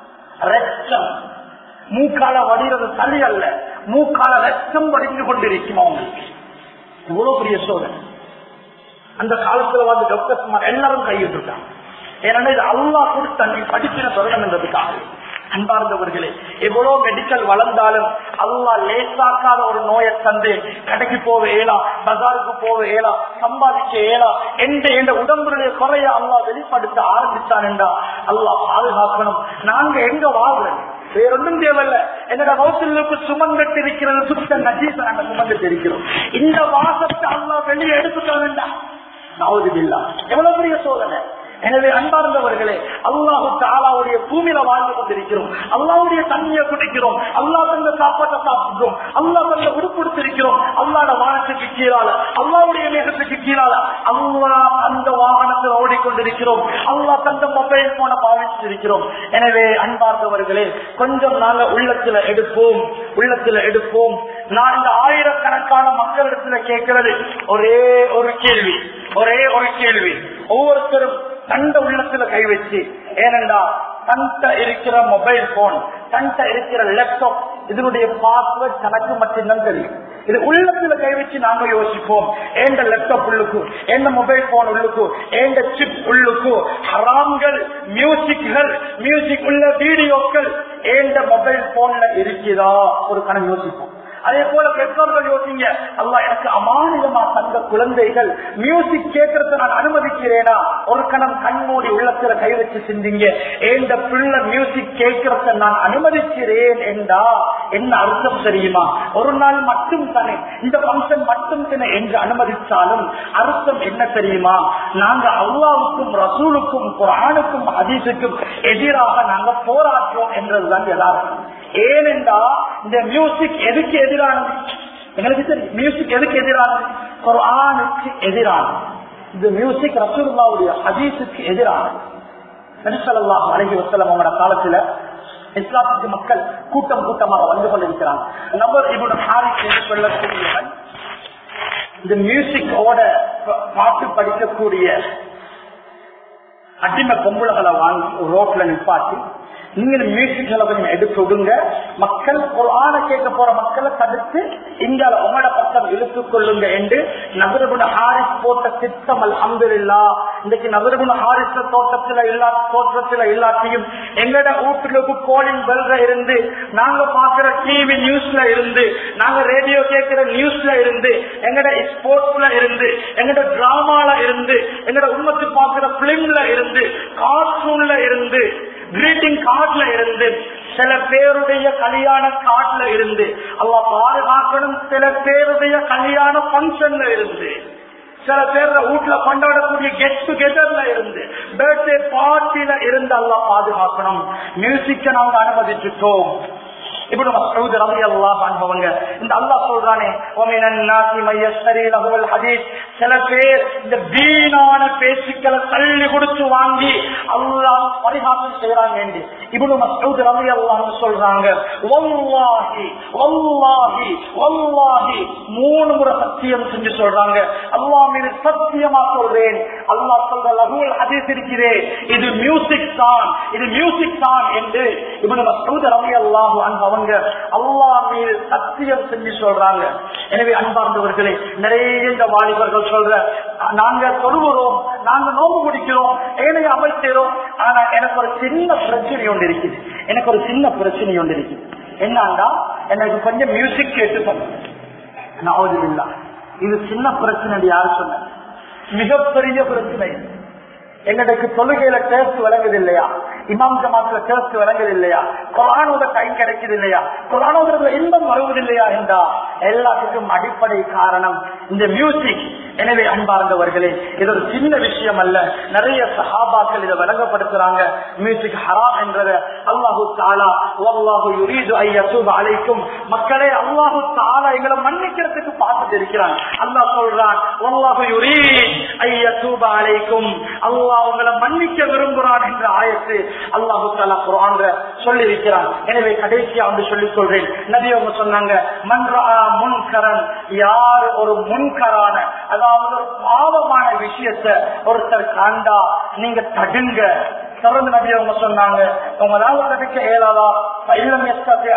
ரத்தம் மூக்கால வடிகிறது தள்ளி அல்ல மூக்கால ரத்தம் வடிந்து கொண்டிருக்கும் அவங்களுக்கு இவ்வளவு பெரிய சோதனை அந்த காலத்துல வந்து டாக்டர் எல்லாரும் கையிட்டுட்டாங்க ஏன்னா இது அல்லா கொடுத்த நீ படிக்கிற சொல்லணும் என்றதுக்காக அன்பார்ந்தவர்களே எவ்வளவு மெடிக்கல் வளர்ந்தாலும் அல்லா லேசாக்காத ஒரு நோயை தந்து கடைக்கு போக இயலா பஜாருக்கு போக இயலா சம்பாதிக்க இயலா எந்த எந்த உடம்புடைய குறைய அல்லா வெளிப்படுத்த ஆரம்பித்தான் என்றா அல்லா பாதுகாக்கணும் நாங்க எங்க வாழ்றோம் வேறொன்றும் தேவையில்ல என்னோட ஹவுசிலுக்கு சுமந்துட்டு இருக்கிறது சுத்த நஜீச நாங்க சுமந்துட்டு இருக்கிறோம் இந்த வாசத்தை அல்லா வெளியே எடுத்துக்க வேண்டாம் நவதுபில்லா எவ்வளவு பெரிய சோதனை எனவே அன்பார்ந்தவர்களே அல்லாஹு தாலாவுடைய பூமியில வாழ்ந்து கொண்டிருக்கிறோம் அல்லாவுடைய தண்ணியை குடிக்கிறோம் அல்லா தந்த சாப்பாட்டை சாப்பிடுறோம் அல்லா தந்த உடுப்படுத்திருக்கிறோம் அல்லாட வானத்துக்கு கீழால அல்லாவுடைய மேகத்துக்கு கீழால அல்லா அந்த வாகனத்தில் ஓடிக்கொண்டிருக்கிறோம் அல்லா தந்த மொபைல் போன பாவிச்சிருக்கிறோம் எனவே அன்பார்ந்தவர்களே கொஞ்சம் நாங்க உள்ளத்துல எடுப்போம் உள்ளத்துல எடுப்போம் நான் இந்த ஆயிரக்கணக்கான மக்களிடத்துல கேட்கிறது ஒரே ஒரு கேள்வி ஒரே ஒரு கேள்வி ஒவ்வொருத்தரும் தண்ட உள்ளத்துல கை வச்சு ஏனென்றா தன்ட்ட இருக்கிற மொபைல் போன் தன்ட்ட இருக்கிற லேப்டாப் இதனுடைய பாஸ்வேர்ட் தனக்கு மட்டும்தான் தெரியும் இது உள்ளத்துல கை வச்சு நாங்க யோசிப்போம் ஏண்ட லேப்டாப் உள்ளுக்கு எந்த மொபைல் போன் உள்ளுக்கு ஏண்ட சிப் உள்ளுக்கு ஹராம்கள் மியூசிக்கள் மியூசிக் உள்ள வீடியோக்கள் ஏண்ட மொபைல் போன்ல இருக்குதா ஒரு கணம் யோசிப்போம் அதே போல பெற்றோர்கள் யோசிங்க அல்லா எனக்கு அமானிதமா தந்த குழந்தைகள் மியூசிக் கேட்கறத நான் அனுமதிக்கிறேனா ஒரு கணம் கண்மூடி உள்ளத்துல கை வச்சு சிந்திங்க ஏந்த பிள்ளை மியூசிக் கேட்கறத நான் அனுமதிக்கிறேன் என்றா என்ன அர்த்தம் தெரியுமா ஒரு நாள் மட்டும் தானே இந்த பங்கன் மட்டும் தானே என்று அனுமதிச்சாலும் அர்த்தம் என்ன தெரியுமா நாங்க அல்லாவுக்கும் ரசூலுக்கும் குரானுக்கும் ஹதீஸுக்கும் எதிராக நாங்க போராடுறோம் என்றதுதான் யதார்த்தம் ஏனென்றா இந்த மியூசிக் எதுக்கு எதிரானது எங்களுக்கு தெரியும் மியூசிக் எதுக்கு எதிரானது குரானுக்கு எதிரானது இந்த மியூசிக் ரசூலுல்லாவுடைய ஹதீஸுக்கு எதிரானது நபிசல்லாஹ் அலஹி வசலம் அவங்களோட காலத்துல இஸ்லாத்துக்கு மக்கள் கூட்டம் கூட்டமாக வந்து கொண்டிருக்கிறாங்க நபர் இவனோட ஹாரிஸ் என்று சொல்லக்கூடியவன் இந்த மியூசிக்கோட பாட்டு படிக்கக்கூடிய அடிமை பொம்புளகளை வாங்கி ரோட்ல நிப்பாட்டி நீங்க மியூசிக்களை கொஞ்சம் எடுத்து விடுங்க மக்கள் குரான கேட்க போற மக்களை தடுத்து இங்க உங்களோட பக்கம் இழுத்துக் கொள்ளுங்க என்று நபருகுண ஹாரிஸ் போட்ட திட்டம் அல்ஹம்துல்லா இன்னைக்கு நபருகுண ஹாரிஸ் தோட்டத்துல இல்லா தோற்றத்துல இல்லாட்டியும் எங்கட வீட்டுக்கு கோலிங் பெல்ல இருந்து நாங்க பாக்குற டிவி நியூஸ்ல இருந்து நாங்க ரேடியோ கேட்கிற நியூஸ்ல இருந்து எங்கட ஸ்போர்ட்ஸ்ல இருந்து எங்கட டிராமால இருந்து எங்கட உண்மத்து பாக்குற பிலிம்ல இருந்து கார்ட்டூன்ல இருந்து கிரீட்டிங் கார்ட்ல இருந்து சில பேருடைய கல்யாண கார்ட்ல இருந்து அல்ல பாதுகாக்கணும் சில பேருடைய கல்யாண பங்கன்ல இருந்து சில பேர் வீட்டுல கொண்டாடக்கூடிய கெட் டுகெதர்ல இருந்து பர்த்டே பார்ட்டில இருந்து அல்ல பாதுகாக்கணும் மியூசிக்க நாங்க அனுமதிச்சுட்டோம் இப்படி மசூத் ரவி அல்லாஹ் அனுபவங்க இந்த அல்லாஹ் சொல்றானே சில பேர் இந்த வீணான பேச்சுக்களை தள்ளி கொடுத்து வாங்கி அல்லாஹ் பரிகாசம் செய்யறாங்க என்று இப்படி மசூத் ரவி அல்லாஹ் சொல்றாங்க ஒல்லாஹி ஒல்லாஹி ஒல்லாஹி மூணு முறை சத்தியம் செஞ்சு சொல்றாங்க அல்லாஹ் மீது சத்தியமா சொல்றேன் அல்லாஹ் சொல்ற லகுல் ஹதீஸ் இருக்கிறே இது மியூசிக் தான் இது மியூசிக் தான் என்று இப்படி மசூத் ரவி அல்லாஹ் அனுபவம் அவங்க அல்லா மீது சத்தியம் செஞ்சு சொல்றாங்க எனவே அன்பார்ந்தவர்களே நிறைய இந்த வாலிபர்கள் சொல்ற நாங்க தொழுகிறோம் நாங்க நோம்பு முடிக்கிறோம் ஏனைய அமைக்கிறோம் ஆனா எனக்கு ஒரு சின்ன பிரச்சனை ஒன்று இருக்குது எனக்கு ஒரு சின்ன பிரச்சனை ஒன்று இருக்குது என்னன்னா எனக்கு கொஞ்சம் மியூசிக் கேட்டு பண்ணுங்க இது சின்ன பிரச்சனை யாரு சொன்ன மிகப்பெரிய பிரச்சனை எங்களுக்கு தொழுகையில டேஸ்ட் விளங்குது இல்லையா இமாம் ஜமாத்துல டேஸ்ட் விளங்குது இல்லையா குரானோட கை கிடைக்குது இல்லையா குரானோட இன்பம் வருவது இல்லையா என்றா எல்லாத்துக்கும் அடிப்படை காரணம் இந்த மியூசிக் எனவே அன்பார்ந்தவர்களே இது ஒரு சின்ன விஷயம் அல்ல நிறைய சஹாபாக்கள் இதை விளங்கப்படுத்துறாங்க மியூசிக் ஹராம் என்றத அல்லாஹு தாலா அல்லாஹு யுரீது ஐயசூப் அழைக்கும் மக்களே அல்லாஹு தாலா எங்களை மன்னிக்கிறதுக்கு பார்த்துட்டு இருக்கிறான் அல்லாஹ் சொல்றான் அல்லாஹு யுரீத் ஐயசூப் அழைக்கும் அல்லாஹ் உங்களை மன்னிக்க விரும்புகிறான் என்ற ஆயத்து அல்லாஹு தாலா குரான் சொல்லி இருக்கிறான் எனவே கடைசியா வந்து சொல்லிக் கொள்றேன் நபி அவங்க சொன்னாங்க மன்றா முன்கரன் யார் ஒரு முன்கரான அதாவது ஒரு பாவமான விஷயத்த ஒருத்தர் காண்டா நீங்க தடுங்க தொடர்ந்து நபி அவங்க சொன்னாங்க உங்களால தடுக்க இயலாதா இல்லம்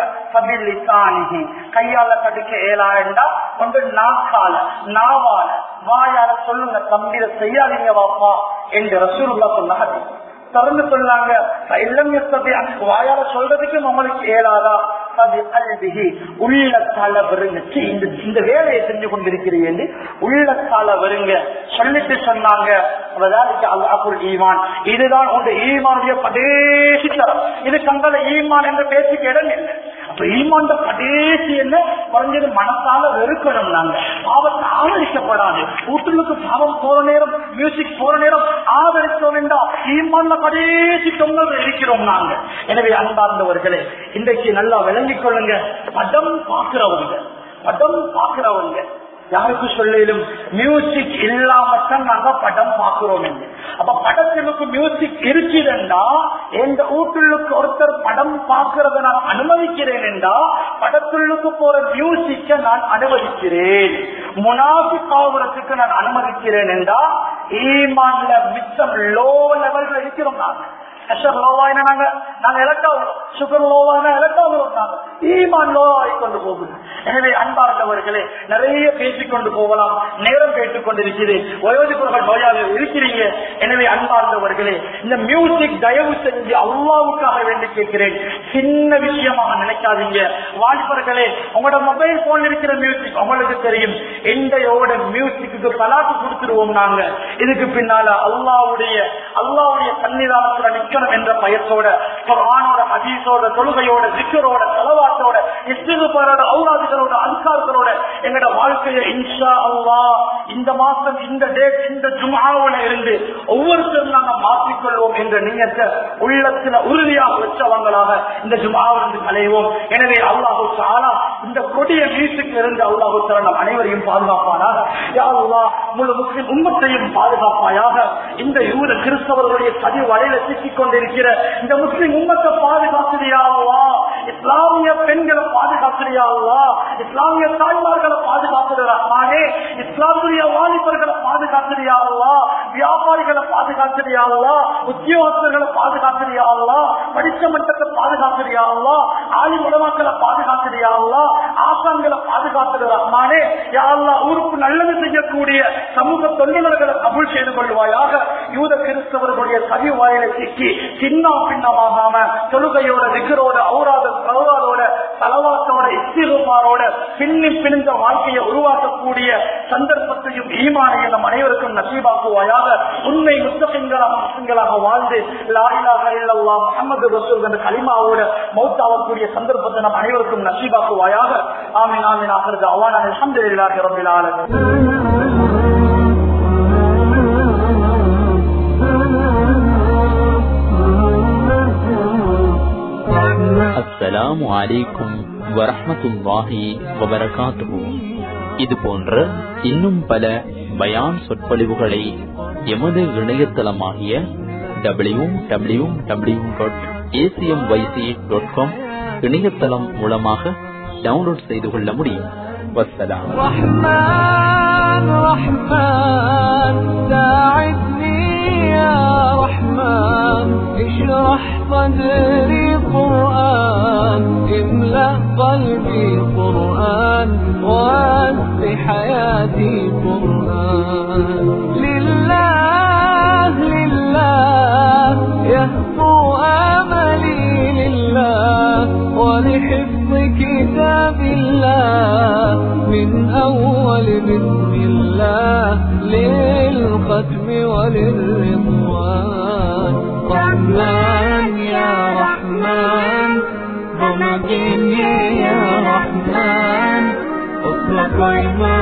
கையால தடுக்க இயலாண்டா ஒன்று நாக்கால நாவால வாயால சொல்லுங்க தம்பியில செய்யாதீங்க வாப்பா என்று ரசூலுல்லா சொன்னாங்க தொடர்ந்து சொன்னாங்க இல்லம் வாயால சொல்றதுக்கு உங்களுக்கு ஏழாதா உள்ளத்தால வருங்க இந்த வேலையை செஞ்சு கொண்டிருக்கிறீங்க உள்ளத்தால வருங்க சொல்லிட்டு சொன்னாங்க ஈமான் இதுதான் உங்க ஈமானுடைய கடைசி தரம் இது தங்கள ஈமான் என்ற பேச்சுக்கு இடம் இல்லை அப்ப ஈமான் கடைசி என்ன குறைஞ்சது மனசால வெறுக்கணும் நாங்க பாவத்தை ஆதரிக்கப்படாது வீட்டுக்கு பாவம் போற நேரம் மியூசிக் போற நேரம் ஆதரிக்க வேண்டாம் ஈமான்ல கடைசி தொங்கல் இருக்கிறோம் நாங்க எனவே அன்பார்ந்தவர்களே இன்றைக்கு நல்லா விளங்கிக் கொள்ளுங்க படம் பாக்குறவங்க படம் பாக்குறவங்க யாருக்கு சொல்லிலும் மியூசிக் இல்லாமத்தான் நாங்க படம் பாக்குறோம் அப்ப படத்திற்கு மியூசிக் இருக்குதுண்டா எந்த வீட்டுக்கு ஒருத்தர் படம் பாக்குறத நான் அனுமதிக்கிறேன் என்றா படத்துள்ளுக்கு போற மியூசிக்க நான் அனுமதிக்கிறேன் முனாஃபிக் ஆகுறதுக்கு நான் அனுமதிக்கிறேன் என்றா ஈமான்ல மிச்சம் லோ லெவல்ல இருக்கிறோம் நாங்க பிரஷர் லோவாயினா நாங்க நாங்க இலக்காகிறோம் சுகர் லோவாயினா இலக்காகிறோம் நாங்க ஈமான் லோவாகி கொண்டு போகுது எனவே அன்பார்ந்தவர்களே நிறைய பேசிக் கொண்டு போகலாம் நேரம் கேட்டுக் கொண்டிருக்கிறது வயோதிபர்கள் நோயாக இருக்கிறீங்க எனவே அன்பார்ந்தவர்களே இந்த மியூசிக் தயவு செஞ்சு அல்லாவுக்காக வேண்டி கேட்கிறேன் சின்ன விஷயமாக நினைக்காதீங்க வாலிபர்களே உங்களோட மொபைல் போன் இருக்கிற மியூசிக் உங்களுக்கு தெரியும் எந்தையோட மியூசிக்கு பலாக்கு கொடுத்துருவோம் நாங்க இதுக்கு பின்னால அல்லாவுடைய அல்லாவுடைய சன்னிதானத்துல நிக்கணும் என்ற பயத்தோட குர்ஆனோட ஹதீஸோட தொழுகையோட திக்கரோட செலவாட்டோட இஸ்திகுபாரோட ஔராதுகளோட அன்சார்களோட எங்களோட வாழ்க்கையை இன்ஷா அல்லா இந்த மாசம் இந்த டேட் இந்த ஜுமாவுல இருந்து ஒவ்வொருத்தரும் நாங்க மாற்றிக்கொள்வோம் என்ற நீயத்தை உள்ளத்துல உறுதியாக வச்சவங்களாக இந்த ஜுமாவிலிருந்து கலைவோம் எனவே அல்லாஹு சாலா இந்த கொடிய வீட்டுக்கு இருந்து அல்லாஹு தாலா நம் அனைவரையும் பாதுகாப்பானாக யா அல்லாஹ் முழு முஸ்லிம் உம்மத்தையும் பாதுகாப்பாயாக இந்த யூத கிறிஸ்தவர்களுடைய சதி வலையில சிக்கிக் கொண்டிருக்கிற இந்த முஸ்லிம் உம்மத்தை பாதுகாத்துறியா அல்லாஹ் இஸ்லாமிய பெண்களை பாதுகாத்துறியா அல்லாஹ் இஸ்லாமிய தாய்மார்களை பாதுகாத்துறானே இஸ்லாமிய வாலிபர்களை பாதுகாத்துறியா அல்லாஹ் வியாபாரிகளை பாதுகாத்துறியா அல்லாஹ் உத்தியோகஸ்தர்களை பாதுகாத்துறியா அல்லாஹ் படிச்ச மட்டத்தை பாதுகாத்துறியா அல்லாஹ் ஆலி உலமாக்களை பாதுகாத்துறியா அல்லாஹ் ஆசான்களை பாதுகாத்துறானே யா அல்லாஹ் ஊருக்கு நல்லது செய்யக்கூடிய சமூக தொழிலாளர்களை கபூல் செய்து கொள்வாயாக யூத கிறிஸ்தவர்களுடைய சதி வாயிலை சிக்கி சின்ன பின்னமாகாம தொழுகையோட விக்கரோட ஔராத சௌராதோட தலவாத்தோட இஸ்திகுமாரோட பின்னி பிணிந்த வாழ்க்கையை உருவாக்கக்கூடிய சந்தர்ப்பத்தையும் ஈமானையும் நம் அனைவருக்கும் நசீபாக்குவாயாக உண்மை முத்தகங்களாக முஸ்லிம்களாக வாழ்ந்து லாயிலாக இல்லல்லா முகமது ரசூல் என்ற கலிமாவோட மௌத்தாவக்கூடிய சந்தர்ப்பத்தை நம் அனைவருக்கும் நசீபாக்குவாயாக ஆமீன் ஆமீன் ஆகிறது அவான அல்ஹம்துலில்லாஹி ரப்பில் ஆலமீன் அஸ்ஸலாமு அலைக்கும் வரஹ்மத்துல்லாஹி வபரகாத்துஹு இது போன்ற இன்னும் பல பயான் சொற்பொழிவுகளை எமது இணையதளமாகிய W W W dot A C M Y C dot com இணையதளம் மூலமாக டவுன்லோட் செய்து கொள்ள முடியும் வசலாம் رحمن رحمن ساعدني يا رحمن اشرح صدري قرآن املأ قلبي قرآن واسع حياتي قرآن لله لله يهفو املي لله ولحفظ كتاب الله من أول بسم الله للختم وللرضوان رحمن يا رحمن رمضان يا رحمن اطلق عباد